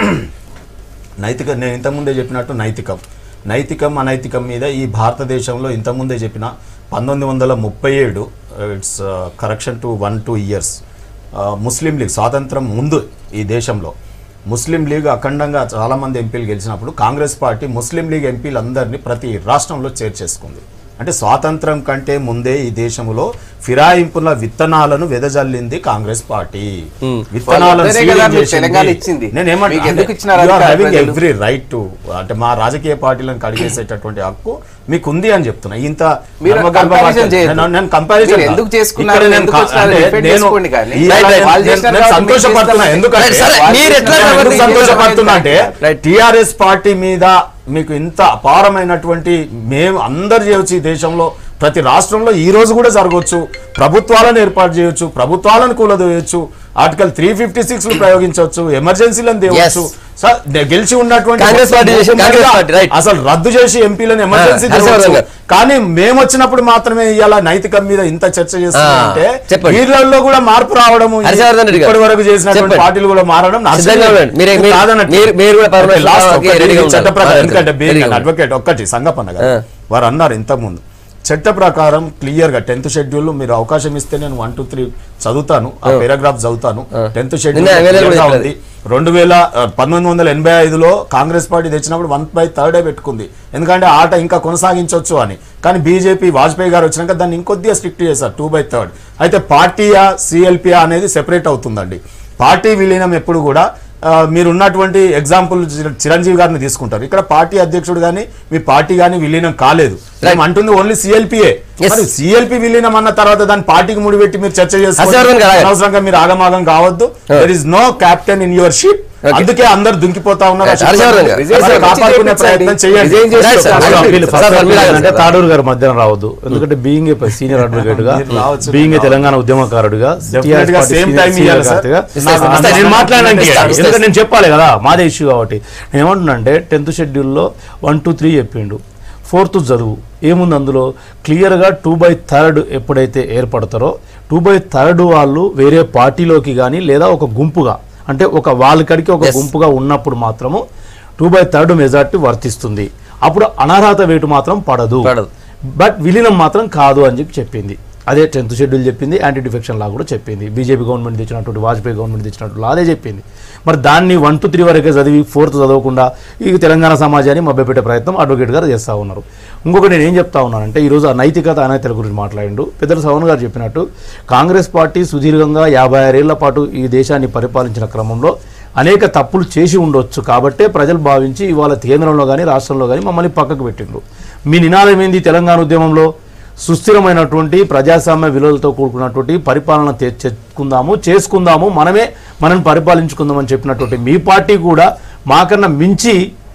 నైతిక నేను ఇంతకుముందే చెప్పినట్టు నైతికం నైతికం అనైతికం మీద ఈ భారతదేశంలో ఇంతకుముందే చెప్పిన పంతొమ్మిది వందల ముప్పై ఏడు it's correction to one two years Muslim League స్వాతంత్రం ముందు ఈ దేశంలో ముస్లిం లీగ్ అఖండంగా చాలామంది ఎంపీలు గెలిచినప్పుడు కాంగ్రెస్ పార్టీ ముస్లిం లీగ్ ఎంపీలందరినీ ప్రతి రాష్ట్రంలో చేర్చేసుకుంది అంటే స్వాతంత్రం కంటే ముందే ఈ దేశంలో ఫిరాయింపుల విత్తనాలను వెదజల్లింది కాంగ్రెస్ పార్టీ విత్తనాలను వాళ్ళందరే కదా seeding మీకు చేసింది. తెలంగాణ ఇచ్చింది. నేనేమంటున్నా మీకు ఎందుకు అంటే ఇచ్చినారు you are అధికారం having ప్రజలు? every right to అంటే మా రాజకీయ పార్టీలను కడిగేసేటటువంటి హక్కు మీకు ఉంది అని చెప్తున్నా ఇంత మీరు నమ్మకం comparison వాటి- చేయొద్దు. నేను- నేను comparison మీరు కాదు. ఎందుకు చేసుకున్నారు, ఇక్కడ నేను ఎందుకు కా- వచ్చినారు, అంటే defend నేను చేసుకోండి కానీ. ఈ- Right, right. వాళ్ళు నేను- చేసినారు నేను కాబట్టి సంతోషపడుతున్నా మీరు ఎందుకంటే Right, sir. మీరు ఎట్లా నేను ఎందుకు సమర్థించారు? సంతోషపడుతున్నా అంటే Right. టిఆర్ఎస్ పార్టీ మీద మీకు ఇంత అపారమైనటువంటి మేము అందరు చేయొచ్చు ఈ దేశంలో ప్రతి రాష్ట్రంలో ఈ రోజు కూడా జరగవచ్చు ప్రభుత్వాలను ఏర్పాటు చేయొచ్చు ప్రభుత్వాలను కూలదోయొచ్చు ఆర్టికల్ త్రీ ఫిఫ్టీ సిక్స్ ప్రయోగించవచ్చు ఎమర్జెన్సీలను తేవచ్చు సార్ నే- గెలిచి ఉన్నటువంటి కాంగ్రెస్ పార్టీ చేసింది, కాంగ్రెస్ పార్టీ, right. అసలు రద్దు చేసి ఎంపీలను ఎమర్జెన్సీ హర్షవర్ధన్ తేవచ్చు. గారు. కానీ మేము వచ్చినప్పుడు మాత్రమే ఇవాళ నైతికం మీద ఇంత చర్చ చేస్తున్నారంటే చెప్పండి. వీళ్ళల్లో కూడా మార్పు రావడము హర్షవర్ధన్ రెడ్డి గారు. ఇప్పటి వరకు చేసినటువంటి చెప్పండి. పార్టీలు కూడా మారడం నాకు సిద్ధంగా ఉండండి. మీరే- ఇది మీరు- కాదన్నట్టు. మీరు- మీరు కూడా పరమేశ్వర ఓకే, లాస్ట్ రావుకి ఒక్కటి రెడీగా చట్ట ఉండాలి. ప్రకారం రెడీగా ఎందుకంటే ఉండాలి. బీయింగ్ రెడీగా అడ్వకేట్ ఒక్కటి సంగపన్న గారు ఆ. వారు అన్నారు ఇంతకుముందు చట్ట ప్రకారం క్లియర్ గా టెన్త్ షెడ్యూల్ మీరు అవకాశం ఇస్తే నేను వన్ టూ త్రీ చదువుతాను ఆ పారాగ్రాఫ్ చదువుతాను టెన్త్ నిన్న ఎమ్మెల్యేలు కూడా షెడ్యూల్ చెప్పారు. ఉంది రెండు వేల ఆ, పంతొమ్మిది వందల ఎనభై ఐదులో కాంగ్రెస్ పార్టీ తెచ్చినప్పుడు వన్ బై థర్డే పెట్టుకుంది ఎందుకంటే ఆట ఇంకా కొనసాగించవచ్చు అని కానీ బీజేపీ వాజ్పేయి గారు వచ్చినాక దాన్ని ఇంకొద్దిగా స్ట్రిక్ట్ చేశారు టూ బై థర్డ్ అయితే పార్టీయా సిఎల్పియా అనేది సెపరేట్ అవుతుందండి పార్టీ విలీనం ఎప్పుడు కూడా ఆ, మీరు ఉన్నటువంటి ఎగ్జాంపుల్ చిర- చిరంజీవి గారిని తీసుకుంటారు ఇక్కడ పార్టీ అధ్యక్షుడు కానీ మీ పార్టీ కానీ విలీనం కాలేదు మేము అంటుంది ఓన్లీ సిఎల్పిఏ Yes. మరి సిఎల్పి విలీనం అన్న తర్వాత దాని పార్టీకి ముడిపెట్టి మీరు చర్చ హర్షవర్ధన్ గారు, ఆగండి. అనవసరంగా మీరు ఆగమాగం కావద్దు there is no captain in your ship Okay. అందుకే అందరు దుంకిపోతా ఉన్నారు ఆ Right. ship హర్షవర్ధన్ గారు. ని విజయ్ సార్ కాపాడుకునే వచ్చి ప్రయత్నం చేయండి విజయ్ చేసి Right, sir. చెప్పండి. Right. వీళ్ళు సార్, ఫస్ట్ సార్, మీరు అంటే ఆగండి. తాడూరు గారు మధ్యన రావద్దు ఎందుకంటే బీయింగ్ ఏ సీనియర్ అడ్వకేట్ గా మీరు రావచ్చు. బీయింగ్ ఏ తెలంగాణ ఉద్యమకారుడిగా Definitely గా same time ఇయ్యాలి, సార్. ఇస్తాను, అంటే ఇస్తాను. నేను మాట్లాడడానికి ఇస్తాను, ఇస్తాను. ఎందుకంటే నేను చెప్పాలి కదా మాదే ఇష్యూ కాబట్టి నేను ఏమంటున్నా అంటే టెన్త్ షెడ్యూల్లో వన్ టూ త్రీ చెప్పిండు ఫోర్త్ చదువు ఏముంది అందులో క్లియర్గా టూ బై థర్డ్ ఎప్పుడైతే ఏర్పడతారో టూ బై థర్డ్ వాళ్ళు వేరే పార్టీలోకి కానీ లేదా ఒక గుంపుగా అంటే ఒక వాళ్ళ కడికి ఒక Yes. గుంపుగా ఉన్నప్పుడు మాత్రము టూ బై థర్డ్ మెజార్టీ వర్తిస్తుంది అప్పుడు అనర్హత వేటు మాత్రం పడదు పడదు. బట్ విలీనం మాత్రం కాదు అని చెప్పి చెప్పింది అదే టెన్త్ షెడ్యూల్ చెప్పింది యాంటీ డిఫెక్షన్ లా కూడా చెప్పింది బీజేపీ గవర్నమెంట్ తెచ్చినటువంటి వాజ్పేయి గవర్నమెంట్ తెచ్చినట్టు లా అదే చెప్పింది మరి దాన్ని వన్ టు త్రీ వరకే చదివి ఫోర్త్ చదవకుండా ఈ తెలంగాణ సమాజాన్ని మభ్యపెట్టే ప్రయత్నం అడ్వకేట్ గారు చేస్తూ ఉన్నారు ఇంకొకటి నేను ఏం చెప్తా ఉన్నానంటే ఈరోజు ఆ నైతికత అనైతికత గురించి మాట్లాడిండు పెద్దల సవన్ గారు చెప్పినట్టు కాంగ్రెస్ పార్టీ సుదీర్ఘంగా యాభై ఆరేళ్ల పాటు ఈ దేశాన్ని పరిపాలించిన క్రమంలో అనేక తప్పులు చేసి ఉండొచ్చు కాబట్టే ప్రజలు భావించి ఇవాళ కేంద్రంలో కానీ రాష్ట్రంలో కానీ మమ్మల్ని పక్కకు పెట్టిండ్రు మీ నినాదం ఏంది తెలంగాణ ఉద్యమంలో సుస్థిరమైనటువంటి ప్రజాస్వామ్య విలువలతో కూడుకున్నటువంటి పరిపాలన తె- తెచ్చుకుందాము చేసుకుందాము మనమే మనం పరిపాలించుకుందామని చెప్పినటువంటి మీ పార్టీ కూడా మాకన్నా మించి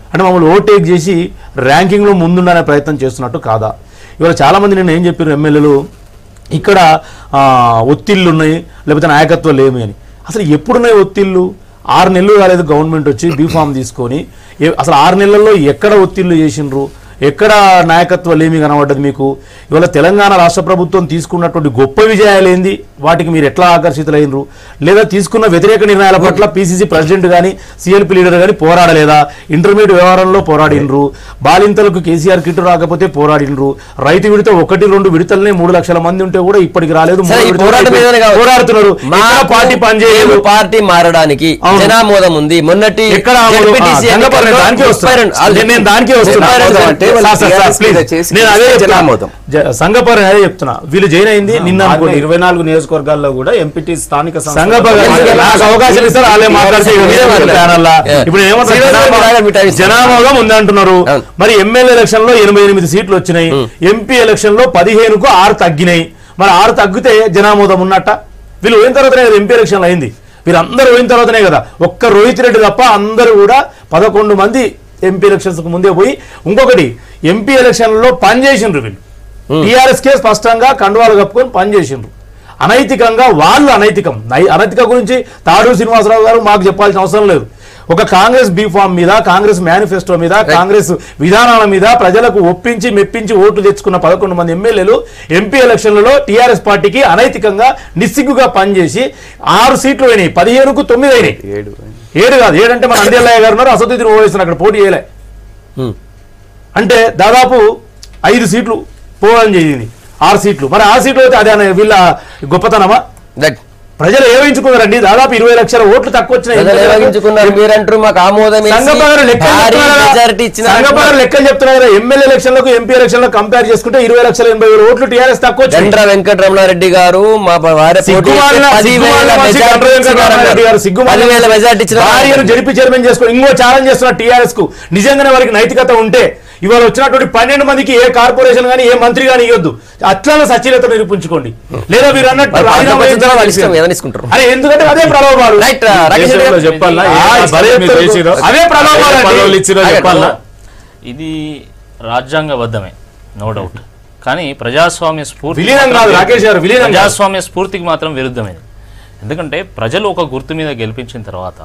అంటే మమ్మల్ని ఓవర్టేక్ చేసి ర్యాంకింగ్లో ముందుండనే ప్రయత్నం చేస్తున్నట్టు కాదా ఇవాళ చాలామంది నేను ఏం చెప్పారు ఎమ్మెల్యేలు ఇక్కడ ఆ, ఒత్తిళ్ళు ఉన్నాయి లేకపోతే నాయకత్వం లేమి అని అసలు ఎప్పుడున్నాయి ఒత్తిళ్ళు ఆరు నెలలు కాలేదు గవర్నమెంట్ వచ్చి బీఫామ్ తీసుకొని ఏ- అసలు ఆరు నెలల్లో ఎక్కడ ఒత్తిళ్ళు చేసిండ్రు ఎక్కడ నాయకత్వం లేమి కనబడ్డది మీకు ఇవాళ తెలంగాణ రాష్ట్ర ప్రభుత్వం తీసుకున్నటువంటి గొప్ప విజయాలు ఏంది వాటికి మీరు ఎట్లా ఆకర్షితులైనరు లేదా తీసుకున్న వ్యతిరేక నిర్ణయాల పట్ల పీసీసీ ప్రెసిడెంట్ కానీ సిఎల్పి లీడర్ కానీ పోరాడలేదా ఇంటర్మీడియట్ వ్యవహారంలో పోరాడినరు బాలింతలకు కేసీఆర్ కిట్ రాకపోతే పోరాడినరు రైతు విడత ఒకటి రెండు విడతలనే మూడు లక్షల మంది ఉంటే కూడా ఇప్పటికి రాలేదు సరే, మూడు ఈ విడతలు పోరాటం అయిపోయి- ఏదైనా కావచ్చు. పోరాడుతున్నారు మాకు ఎక్కడ పార్టీ పనిచేయలేదు మేము పార్టీ మారడానికి అవును. జనామోదం ఉంది మొన్నటి ఎక్కడ ఆమోదం? ZPTC ఆ, గంగపర్రు, నేను దానికే ముప్పై వస్తున్నా. రెండు- ఆ, నేను- నేను దానికే వస్తున్నా. ముప్పై రెండు ఆమోదం అంటే sir, sir, sir, TRS please. మీద చేసి నేను అదే చెప్తున్నా. జనామోదం. జ- సంఘపరం అదే చెప్తున్నా వీళ్ళు జైన్ అయింది నిన్న అనుకోండి ఇరవై నాలుగు నియోజకవర్గాల్లో కూడా ఎంపీటీ స్థానిక సంస్థల సంఘపరం సంఘ- నాకు అవకాశం ఇస్తారు వాళ్ళే మాట్లాడితే ఇక మీరే మీరే మాట్లాడండి. ప్యానల్లా. Yeah. ఇప్పుడు నేను ఏమంటున్నా, శ్రీనివాస్ గారు జనాభా- మీరు మీ టైం ఇస్తారు. జనాభాగా ఉంది అంటున్నారు అవును. మరి ఎమ్మెల్యే ఎలక్షన్ లో ఎనభై ఎనిమిది సీట్లు వచ్చినాయి ఎంపీ ఎలక్షన్ లో పదిహేనుకు ఆరు తగ్గినాయి మరి ఆరు తగ్గితే జనామోదం ఉన్నట్ట వీళ్ళు పోయిన తర్వాతనే కదా ఎంపీ ఎలక్షన్ అయింది వీళ్ళందరూ పోయిన తర్వాతనే కదా ఒక్క రోహిత్ రెడ్డి తప్ప అందరూ కూడా పదకొండు మంది ఎంపీ ఎలక్షన్స్ కు ముందే పోయి ఇంకొకటి ఎంపీ ఎలక్షన్ లో పనిచేసిండ్రు వీళ్ళు టీఆర్ఎస్ కే స్పష్టంగా కండువాలు కప్పుకొని పనిచేసిండ్రు అనైతికంగా వాళ్ళు అనైతికం నై- అనైతిక గురించి తాడు శ్రీనివాసరావు గారు మాకు చెప్పాల్సిన అవసరం లేదు ఒక కాంగ్రెస్ బీఫామ్ మీద కాంగ్రెస్ మేనిఫెస్టో మీద కాంగ్రెస్ విధానాల మీద ప్రజలకు ఒప్పించి మెప్పించి ఓట్లు తెచ్చుకున్న పదకొండు మంది ఎమ్మెల్యేలు ఎంపీ ఎలక్షన్లలో టీఆర్ఎస్ పార్టీకి అనైతికంగా నిస్సిగ్గుగా పనిచేసి ఆరు సీట్లు అయినాయి పదిహేనుకు తొమ్మిది అయినాయి ఏడు ఏడు కాదు ఏడంటే మన అంజల్లయ్య గారు ఉన్నారు అసదుద్దీన్ ఓవైసీ అక్కడ పోటీ చేయలే హ్మ్. అంటే దాదాపు ఐదు సీట్లు పోవడం జరిగింది ఆరు సీట్లు మరి ఆరు సీట్లు అయితే అదే అనే వీళ్ళ గొప్పతనమా రైట్. ప్రజలు ఏమించుకున్నారండి దాదాపు ఇరవై లక్షల ఓట్లు తక్కువ వచ్చినాయి ప్రజలు ఏమగించుకున్నారు మీరంటారు మాకు ఆమోదం వేసి సంఘపగర లెక్కలు భారీ చెప్తున్నారు కదా. మెజారిటీ ఇచ్చిన సంఘపగర లెక్కలు చెప్తున్నారు కదా ఎమ్మెల్యే ఎలక్షన్లకు ఎంపీ ఎలక్షన్లకు కంపేర్ చేసుకుంటే ఇరవై లక్షల ఎనభై వేల ఓట్లు టీఆర్ఎస్ తక్కువ వచ్చినాయి చంద్ర వెంకటరమణారెడ్డి గారు మా భార్య పోటీ సిగ్గుమాలిన చేస్తే సిగ్గుమాలిన పదివేల మనిషి మెజారిటీ చంద్ర వెంకటరామారెడ్డి గారు ఇచ్చినారన్నారు. సిగ్గుమాలిన పదివేల మెజారిటీ ఇచ్చిన భార్యను జడిపి చైర్మన్ చేసుకుని ఇంకో ఛాలెంజ్ చేస్తున్న టీఆర్ఎస్ కు నిజంగానే వారికి నైతికత ఉంటే ఇవాళ వచ్చినటువంటి పన్నెండు మందికి ఏ కార్పొరేషన్ గానీ ఏ మంత్రి గానీ ఇవ్వద్దు అట్లా సచీలత నిరూపించుకోండి లేదా మీరు అన్నట్టు మరి రాజీనామా పార్టీ చేయించాలి. వాళ్ళ ఇష్టం, ఏదైనా తీసుకుంటారు. అరే ఎందుకంటే అదే ప్రలోభాలు రైట్ రా, రాకేష్ రెడ్డి దేశంలో గారు. చెప్పాలా ఆ, ఏ భలే రాష్ట్రాలు మీరు చెప్తారు. చేసిరో, అవే ప్రలోభాలు ఏ అండి. పదవులు ఇచ్చిరో అదే. చెప్పాలా ఇది రాజ్యాంగబద్ధమే నో డౌట్ కానీ ప్రజాస్వామ్య స్ఫూర్తి విలీనం కాదు, రాకేష్ గారు, విలీనం కాదు. ప్రజాస్వామ్య స్ఫూర్తికి మాత్రం విరుద్ధమైనది ఎందుకంటే ప్రజలు ఒక గుర్తు మీద గెలిపించిన తర్వాత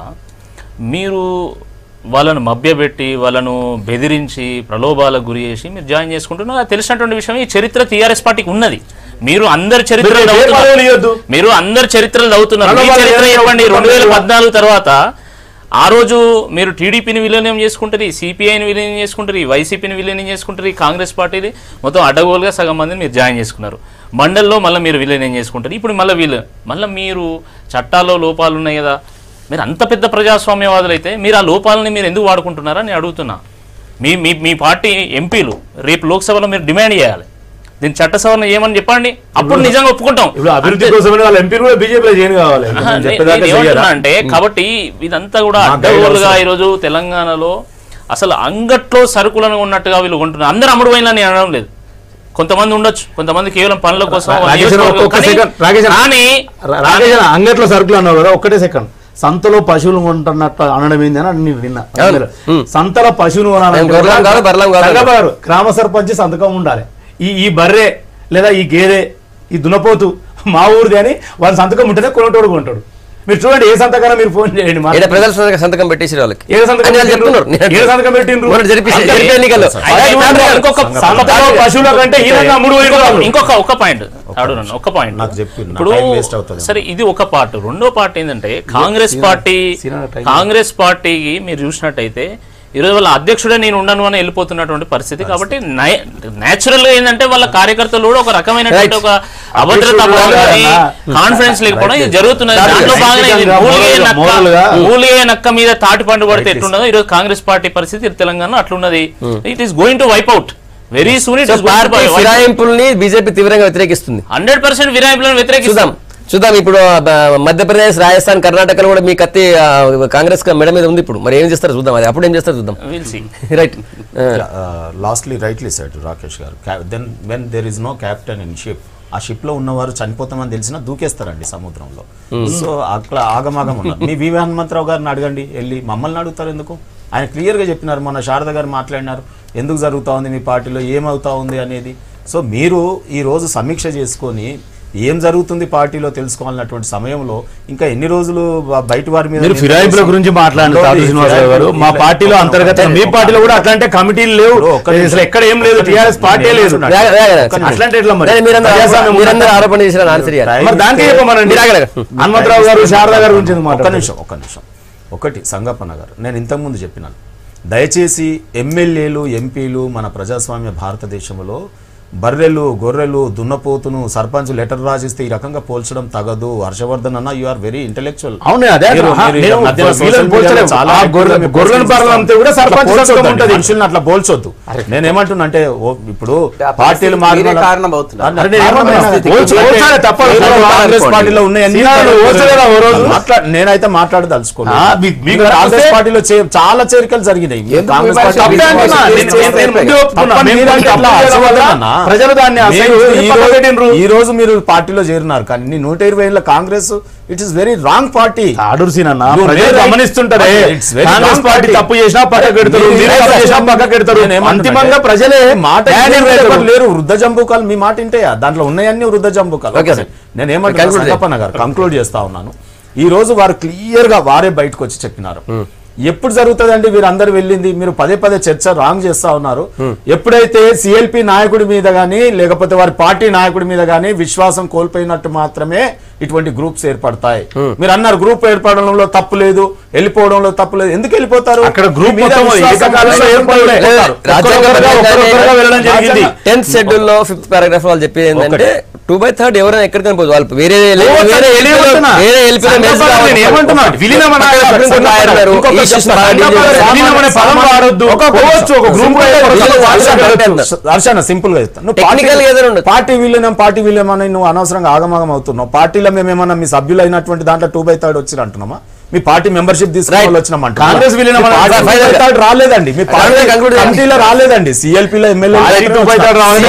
మీరు వాళ్ళను మభ్యపెట్టి వాళ్ళను బెదిరించి ప్రలోభాలకు గురి చేసి మీరు జాయిన్ చేసుకుంటున్నారు అది తెలిసినటువంటి విషయం ఈ చరిత్ర టీఆర్ఎస్ పార్టీకి ఉన్నది మీరు అందరి చరిత్ర మీరు ఏ పదవులు ఇవ్వద్దు? మీరు అందరి చరిత్రలు చదువుతున్నారు మీ ప్రలోభాలు చరిత్ర ఏం చెప్పండి రెండు వేల చెప్పండి. పద్నాలుగు తర్వాత ఆ రోజు మీరు టీడీపీని విలీనం చేసుకుంటారు సిపిఐని విలీనం చేసుకుంటారు వైసీపీని విలీనం చేసుకుంటారు కాంగ్రెస్ పార్టీని మొత్తం అడ్డగోలుగా సగం మందిని మీరు జాయిన్ చేసుకున్నారు మండల్లో మళ్ళీ మీరు విలీనం చేసుకుంటారు ఇప్పుడు మళ్ళీ వీళ్ళు మళ్ళీ మీరు చట్టాల్లో లోపాలు ఉన్నాయి కదా మీరు అంత పెద్ద ప్రజాస్వామ్యవాదులు అయితే మీరు ఆ లోపాలని మీరు ఎందుకు వాడుకుంటున్నారా నేను అడుగుతున్నా మీ మీ మీ పార్టీ ఎంపీలు రేపు లోక్సభలో మీరు డిమాండ్ చేయాలి దీని చట్ట సవరణ ఏమని చెప్పండి అప్పుడు నిజంగా ఒప్పుకుంటాం ఇప్పుడు అభివృద్ధి కోసమని వాళ్ళ ఎంపీలు కూడా బీజేపీలో చేయను కావాలి ఆహా, నేను నే- చెప్పేదాకా నేను ఏమంటున్నా చెయ్యరా? అంటే కాబట్టి ఇదంతా కూడా మా గైడ్ అడ్డగోలుగా అవసరం. ఈరోజు తెలంగాణలో అసలు అంగట్లో సరుకులను ఉన్నట్టుగా వీళ్ళు కొంటున్నారు అందరూ అమ్ముడు పోయినా నేను అనడం లేదు కొంతమంది ఉండొచ్చు కొంతమంది కేవలం పనుల కోసం రా- రాకేష్ అన్న, నియోజకవర్గం ఒక్క కానీ- సెకండ్, రాకేష్ అన్న. కానీ రా- రాకేష్ అన్న, అంగట్లో సరుకులు అన్నావు కదా ఒక్కటే సెకండ్ సంతలో పశువులు కొంటున్నట్టు అనడం ఏంది అని నేను విన్నా అవును. ఉమ్. సంతలో పశువును కొనాలంటే మేము గొర్రెలం కాదు, బర్రెలం కాదు. సంగబారు గ్రామ సర్పంచ్ సంతకం ఉండాలి ఈ ఈ బర్రె లేదా ఈ గేదె ఈ దునపోతు మా ఊరిది అని వాళ్ళ సంతకం ఉంటేనే కొనటోడు కొంటాడు మీరు చూడండి ఏ సంతకాన మీరు ఫోన్ చేయండి మా- ఈడ ప్రజల సంతకం- సంతకం పెట్టేసి వాళ్ళకి ఏ సంతకం అని వాళ్ళు పెట్టిండ్రు? చెప్తున్నారు ఏ సంతకం పెట్టిండ్రు? మొన్న జరిపి- అంటే జరిపే ఎన్నికల్లో. అయితే అయితే ఇంకొక సంతలో పశువుల కంటే ఈయనగా మూడు వైపు ఇంకొక- వాళ్ళు. ఇంకొక ఒక పాయింట్ అడుగున్నాను ఒక పాయింట్ నాకు చెప్పు, నా ఇప్పుడు time waste అవుతుంది. సరే ఇది ఒక పార్ట్ రెండో పార్ట్ ఏంటంటే కాంగ్రెస్ పార్టీ సీనా time కాంగ్రెస్ పార్టీకి మీరు చూసినట్టయితే ఈరోజు వాళ్ళ అధ్యక్షుడే నేను ఉండను అని వెళ్ళిపోతున్నటువంటి పరిస్థితి కాబట్టి నేచురల్ గా ఏంటంటే వాళ్ళ కార్యకర్తలు కూడా ఒక రకమైనటువంటి ఒక అభద్రత అధ్యక్షుడు కాన్ఫిడెన్స్ లేకపోవడం ఇది జరుగుతున్నది Right. దాంట్లో భాగంగా ఇది Right. మూలిగే Moral గా, నక్క moral గా. మూలిగే నక్క మీద తాటి పండు పడితే ఎట్లున్నదో ఈరోజు కాంగ్రెస్ పార్టీ పరిస్థితి తెలంగాణ అట్లున్నది it is going to wipe out very soon it so party ఫిరాయింపుల్ని బీజేపీ తీవ్రంగా వ్యతిరేకిస్తుంది హండ్రెడ్ పర్సెంట్ విరాయింపులను చూద్దాం వ్యతిరేకిస్తాం చూద్దాం ఇప్పుడు ఆ, బ- మధ్యప్రదేశ్ రాజస్థాన్ కర్ణాటకలో కూడా మీ కత్తి ఆ, కాంగ్రెస్ క- మెడ మీద ఉంది ఇప్పుడు మరి ఏం చేస్తారో చూద్దాం అది అప్పుడు ఏం చేస్తారో చూద్దాం will see right lastly rightly set Rakesh గారు then when there is no captain in ship ఆ షిప్ లో ఉన్నవారు చనిపోతామని తెలిసినా దూకేస్తారండి సముద్రంలో సో అట్లా ఆగమాగం ఉన్నారు మీ వివి హనుమంతరావు గారిని అడగండి వెళ్ళి మమ్మల్ని అడుగుతారు ఎందుకు ఆయన క్లియర్గా చెప్పినారు మన శారద గారు మాట్లాడినారు ఎందుకు జరుగుతూ ఉంది మీ పార్టీలో ఏమవుతా ఉంది అనేది సో మీరు ఈ రోజు సమీక్ష చేసుకొని ఏం జరుగుతుంది పార్టీలో తెలుసుకోవాలన్నటువంటి సమయంలో ఇంకా ఎన్ని రోజులు బ- బయట వారి మీద మీరు ఫిరాయింపుల గురించి మాట్లాడండి తాత శ్రీనివాసరావు గారు మా పార్టీలో అంతర్గత మీ పార్టీలో కూడా అట్లాంటి కమిటీలు లేవు ఇప్పుడు ఒక్క నిమిషం. అసలు ఎక్కడ ఏం లేదు టీఆర్ఎస్ పార్టీ లేదు నేను వేగ- వేగ- ఒక్క నిమిషం. అట్లాంటి ఎట్లా మరి లేదు, మీరందరూ ప్రజాస్వామ్యం మీరందరూ ఉన్నదా? ఆరోపణ చేసిన ఆన్సర్ ఇవ్వాలి మరి దానికి చెప్పమనండి మీరు ఆగలేదు. హనుమంతరావు గారు శారదా గారు గురించి ఎందుకు ఒక్క మాట్లాడతారు? నిమిషం ఒక్క నిమిషం ఒకటి సంగప్పన్న గారు నేను ఇంతకుముందు చెప్పినాను దయచేసి ఎమ్మెల్యేలు ఎంపీలు మన ప్రజాస్వామ్య భారతదేశంలో బర్రెలు గొర్రెలు దున్నపోతును సర్పంచ్ లెటర్ రాసిస్తే ఈ రకంగా పోల్చడం తగదు హర్షవర్ధన్ అన్న యు ఆర్ వెరీ ఇంటెలెక్చువల్ అవునే అదే ఆహా, నేను వీళ్ళని పోల్చలేము. ఆ గొర్రె- గొర్రెలను బర్రెలను అమ్మితే కూడా సర్పంచ్ సంతకం ఉంటది. మనుషుల్ని అట్లా పోల్చొద్దు నేను ఏమంటున్నా అంటే ఓ- ఇప్పుడు ఆ పార్టీలు పరిస్థితి మారిన మీరే కారణం అవుతున్నారు. అన్న, అరే నేను కారణమైన ఏమంటున్నా? స్థితి. పోల్చు- పోల్చాలి తప్పదు. కేవలం పోల్చాలి కాంగ్రెస్ అనుకోండి. పార్టీలో ఉన్న ఎన్ని సీనాలు పోల్చలేదా ఓ రోజు? మాట్లా- నేనైతే మాట్లాడదలుచుకోలేదు ఆ, మీ- మీకు ఇంకా కాంగ్రెస్ వస్తే- పార్టీలో చే- చాలా చేరికలు జరిగినాయి ఎందుకు కాంగ్రెస్ విమర్శ? పార్టీ తప్పే అంటున్నా. చేస్తే నేను- నేను- నేను ముందే ఒప్పుకున్నా. తప్పని మేము మీరు దానికి అట్లా తప్పు చేయడం వల్ల అసలు ప్రజలు దాన్ని మీరు అసలు ఈ పక్కన రోజు- పెట్టిండ్రు. ఈ రోజు మీరు పార్టీలో చేరినారు కానీ నూట ఇరవై ఏళ్ళ Congress it is very wrong party ఆడూరు సీన్ అన్న You ప్రజలు made right. గమనిస్తుంటారే It's very Congress wrong party party. తప్పు చేసినా పక్క పెడతారు మీరు- మీరు మీరు తప్పు చేసినా అసలు పక్క పెడతారు నేను ఏమంటున్నా అంతిమంగా అంటే, ప్రజలే మాట న్యాయం ఎవరు చేస్తారు. లేరు వృద్ధ జంబుకాలు మీ మాట ఇంటే దాంట్లో ఉన్నాయన్నీ వృద్ధ జంబుకాలు Okay, sir. నేను ఏమంటున్నా Conclude చేయండి. సంగప్పన్న గారు కంక్లూడ్ చేస్తా ఉన్నాను ఈ రోజు వారు క్లియర్ గా వారే బయటకు వచ్చి చెప్పినారు ఎప్పుడు జరుగుతుందండి వీరందరూ వెళ్ళింది మీరు పదే పదే చర్చ రాంగ్ చేస్తా ఉన్నారు ఎప్పుడైతే సిఎల్పి నాయకుడి మీద గానీ లేకపోతే వారి పార్టీ నాయకుడి మీద గానీ విశ్వాసం కోల్పోయినట్టు మాత్రమే ఇటువంటి గ్రూప్స్ ఏర్పడతాయి మీరు అన్నారు గ్రూప్ ఏర్పడడంలో తప్పు లేదు వెళ్ళిపోవడంలో తప్పు లేదు ఎందుకు వెళ్ళిపోతారు అక్కడ గ్రూప్ మీ మీద మొత్తం విశ్వాసం ఏకకాలంలో కోల్పోయి ఏర్పడలే. వెళ్ళిపోతారు. ఒక్కొక్కరుగా ఒక్కొక్కరుగా వెళ్ళడం జరిగింది టెన్త్ షెడ్యూల్ లో ఫిఫ్త్ పారాగ్రాఫ్ వాళ్ళు చెప్పేది ఏంటంటే టూ బై థర్డ్ ఎవరైనా ఎక్కడికైనా పోదు వాళ్ళు వేరే పోవచ్చు, వేరే నేను ఏమంటున్నా? వేరే LP లో సంఘ మెన్స్ పరంగా నేను ఏమంటున్నా? విలీనం అనే పక్కన పదం సుప్రీం కోర్టు లాయర్ ఉన్నారు. ఇంకొక ఈ శిక్షణ సంఘ బాగా పరంగా డీల్ విలీనం అనే పదం వాడొద్దు ఒక పోవచ్చు ఒక గ్రూప్ హర్షణ సింపుల్ గా చెప్తాను నువ్వు Technical పార్టీ- గా ఏదైనా ఉండదు. పార్టీ విలీనం పార్టీ విలీనం అని నువ్వు అనవసరంగా ఆగమాగం అవుతున్నావు పార్టీలో మేము ఏమన్నా మీ సభ్యులు అయినటువంటి దాంట్లో టూ బై థర్డ్ వచ్చి అంటున్నామా మీ పార్టీ మెంబర్షిప్ తీసుకుని Right. వాళ్ళు వచ్చినామంట కాంగ్రెస్ విలీనం మీ అనే party final two by third రాలేదండి మీ పార్టీ Conclude చేయండి. కమిటీలో రాలేదండి సిఎల్పీలో MLA party two by third రావాలని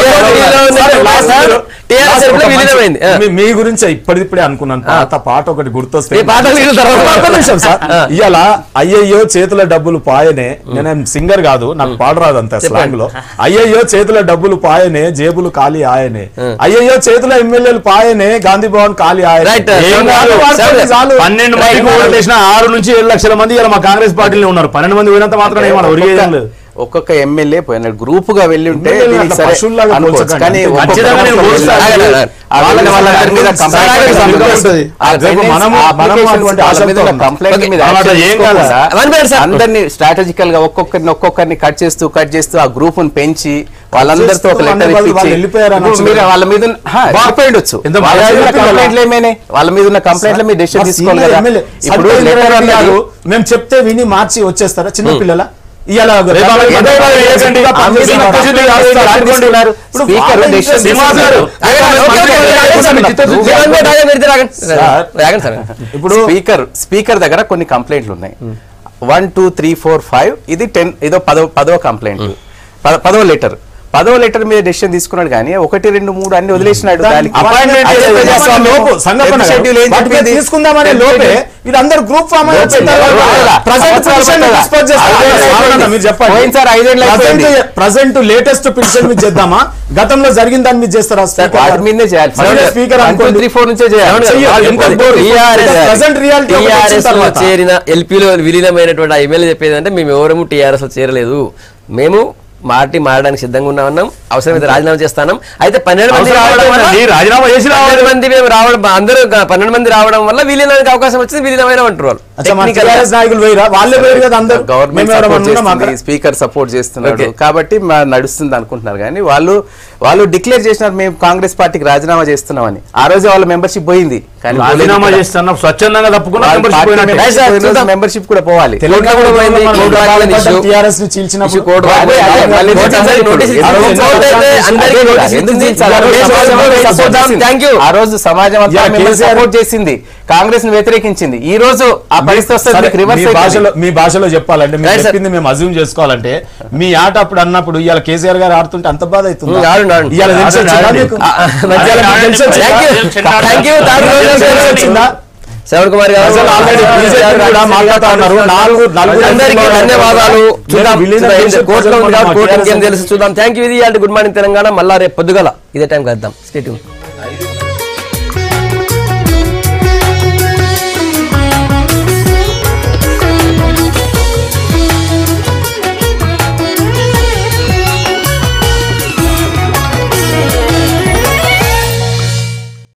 TRS లో విలీనమైంది. ఆ. మీ గురించి ఇప్పటిప్పుడే అనుకున్నాను పాత పాట ఒకటి గుర్తొస్తే ఈ పాట విన్న తర్వాత ఒక్క నిమిషం సార్ ఇవాళ అయ్యయ్యో చేతుల డబ్బులు పాయనే నేనేం సింగర్ కాదు నాకు పాడరాదు అంత స్లాంగ్ లో అయ్యయ్యో చేతుల డబ్బులు పాయనే జేబులు ఖాళీ ఆయనే అయ్యయ్యో చేతుల ఎమ్మెల్యేలు పాయనే గాంధీ భవన్ ఖాళీ ఆయనే Right. ఏం కాదు, వాడుకోండి చాలు. పన్నెండు మందికి ఓట్లు వేసిన ఆరు నుంచి ఏడు లక్షల మంది ఇలా మా కాంగ్రెస్ పార్టీలో ఉన్నారు పన్నెండు మంది పోయినంత మాత్రం ఏమన్నా ఒరిగేదేం లేదు ఒక్కొక్క ఎమ్మెల్యే పోయినాడు గ్రూప్ గా వెళ్ళి ఉంటే ఎమ్మెల్యేలు దీనికి అట్లా సరే పశువుల్లాగా అనుకోవచ్చు. పోల్చకండి. కానీ అంతే. ఒక్కొక్క ఖచ్చితంగా నేను ఒక్కొక్క పోల్చుతా. వెళ్ళి ఆగండి, ఆ వెళ్ళిన వాళ్ళందరి మీద ఆగండి, complaint ఆగండి, చేసి సంతకం ఉంటుంది. ఉంటుంది. ఆ రేపు attendance మనము- applications మనము అటువంటి వాళ్ళ మీద ఆశతో ఉన్న complaint మీద Okay. action అలా ఏం కాదు. తీసుకోకుండా One minute, sir. అందరినీ స్ట్రాటజికల్ గా ఒక్కొక్కరిని ఒక్కొక్కరిని కట్ చేస్తూ కట్ చేస్తూ ఆ గ్రూప్ ని పెంచి వాళ్ళందరితో ఒక చేస్తూ లెటర్ వాళ్ళు ఇప్పించి వెళ్ళిపోయారు అని ఇప్పుడు మీరు వాళ్ళ మీద ఉన్న- హా, వెళ్ళిపోయిండొచ్చు ఎంత వాళ్ళ మీద ఉన్న బాగా కంప్లైంట్లు ఏమైనాయి వాళ్ళ మీద ఉన్న కంప్లైంట్లు మీరు డెసిషన్ మా తీసుకోవాలి senior కదా ఎమ్మెల్యే ఇప్పుడు సత్యేంద్ర letter రెడ్డి అన్నది- గారు మేము చెప్తే విని మార్చి వచ్చేస్తారా చిన్న పిల్లల ఇవాళ రేపు వాళ్ళకి ఏదో ఒకటి వేయకండి. ఆ మీద ఉన్న complaint కాదు, మీరు కాదు, తీసుకున్నారు. ఇప్పుడు స్పీకర్ వాళ్ళ డెసిషన్ interest శ్రీనివాస్ గారు, ఇప్పుడు స్పీకర్ స్పీకర్ దగ్గర కొన్ని కంప్లైంట్లు ఉన్నాయి one two three four five ఇది టెన్ ఏదో పదో పదో కంప్లైంట్ పదో లెటర్ పదో లెటర్ మీద డెసిషన్ తీసుకున్నాడు కానీ ఒకటి రెండు మూడు అన్ని వదిలేసినాడు దానికి Appointment అదే చేసే ప్రజాస్వామ్యం లోపు సంగపన Tenth schedule ఏం వాటి మీద చెప్పింది? తీసుకుందామనే Tenth లోపే schedule. వీళ్ళందరూ గ్రూప్ ఫామ్ అయి లోపే వచ్చింటారు. రావాలా? Present సంవత్సరాలు petition ని పట్టాలా? dispose చేస్తారా? ఐదేళ్ళు అవునన్నా, అయిపోయింది. మీరు చెప్పండి పోయినసారి ఐదేళ్ళు అయిపోయింది. ప్రజెంట్ లేటెస్ట్ పిటిషన్ మీద చేద్దామా గతంలో జరిగిన దాని మీద చేస్తారా స్పీకర్ వాటి గారు? మీదనే చేయాలి మళ్ళీ స్పీకర్ వన్ టూ అనుకోండి. త్రీ ఫోర్ నుంచే చేయాలి చెయ్యాలి. ఎంత బోర్. Present reality ఒకటి వచ్చిన టీఆర్ఎస్ లో తర్వాత. చేరిన ఎల్పీలో విలీనమైనటువంటి ఆ ఎమ్మెల్యే చెప్పేది అంటే మేము ఎవరము టీఆర్ఎస్ లో చేరలేదు మేము పార్టీ మారడానికి సిద్ధంగా ఉన్నామన్నాం అవసరమైతే రాజీనామా చేస్తాం అయితే పన్నెండు మంది రావడం వల్ల అవసరం రాజీనామా చేసి రావాలి పన్నెండు మంది మేము రావడం అందరూ పన్నెండు మంది రావడం వల్ల విలీనానికి అవకాశం వచ్చింది విలీనమైన అంటారు వాళ్ళు అచ్చా, మన Technical గా. TRS నాయకులు వేయరా వాళ్ళే వేరు కదా అందరూ గవర్నమెంట్ మేము ఎవరైనా సపోర్ట్ ఉన్నామా అక్కడ? చేస్తుంది స్పీకర్ సపోర్ట్ చేస్తున్నాడు Okay. కాబట్టి మా నడుస్తుంది అనుకుంటున్నారు కానీ వాళ్ళు వాళ్ళు డిక్లేర్ చేసినారు మేము కాంగ్రెస్ పార్టీకి రాజీనామా చేస్తున్నామని ఆ రోజు వాళ్ళ మెంబర్షిప్ పోయింది కానీ రాజీనామా చేస్తున్నా స్వచ్ఛందంగా తప్పుకున్నా membership పోయినట్టే. Right, sir, చూద్దాం. మెంబర్షిప్ కూడా పోవాలి తెలంగాణ కూడా పోయింది. మనం కోర్టు రకాల రాకపోతే పడ్డ issue. TRS ని చీల్చినప్పుడు ఇష్యూ కోర్టు అదే, అదే, మళ్ళీ కోర్టు నోటీస్ అందరికీ నోటీస్ ఇచ్చింది. ఇచ్చింది. ఆ రోజు కోర్టు అయితే అందరికీ అదే నోటీస్ ఎందుకు ఇచ్చింది. చేయించాలి? ఆ రోజు మేము సమాజం సపోర్ట్ support చేస్తాం. చేసింది. Thank you. ఆ రోజు సమాజం అంతా యా, మిమ్మల్ని కేసీఆర్ సపోర్ట్ చేసింది కాంగ్రెస్ ని వ్యతిరేకించింది ఈ రోజు ఆ పరిస్థితి వస్తే సరే, మీకు రివర్స్ మీ భాషలో మీ భాషలో చెప్పాలంటే మీరు Right, sir. చెప్పింది మేము అజ్యూమ్ చేసుకోవాలంటే మీ ఆట అప్పుడు అన్నప్పుడు ఇవాళ కేసీఆర్ గారు ఆడుతుంటే అంత బాధ అవుతుంది ఉమ్, ఆడండి, ఆడండి. ఇవాళ తెలిసి ఆడండి, వచ్చిందా ఆడండి. మీకు? ఆ, ఆ, మధ్యాహ్నం ఇవాళ మీకు తెలిసి వచ్చిందా? Thank you. Thank you. Third రోజు తెలిసి తెలిసి వచ్చిందా? శ్రవణ్ కుమార్ గారు ప్రజలు already BJP కూడా మాట్లాడుతా ఉన్నారు. నాలుగు- నలుగురు అందరికీ ఎంపీలు ధన్యవాదాలు చూద్దాం విలీనం చేసే కోర్టులో ఉంది కాబట్టి ప్రజలు కోర్టు మాట్లాడాల్సింది. ఇంకేం తెలుసు చూద్దాం థ్యాంక్ యూ ఇది అంటే గుడ్ మార్నింగ్ తెలంగాణ మళ్ళా రేపు పొద్దుగల ఇదే టైం కలుద్దాం స్టేట్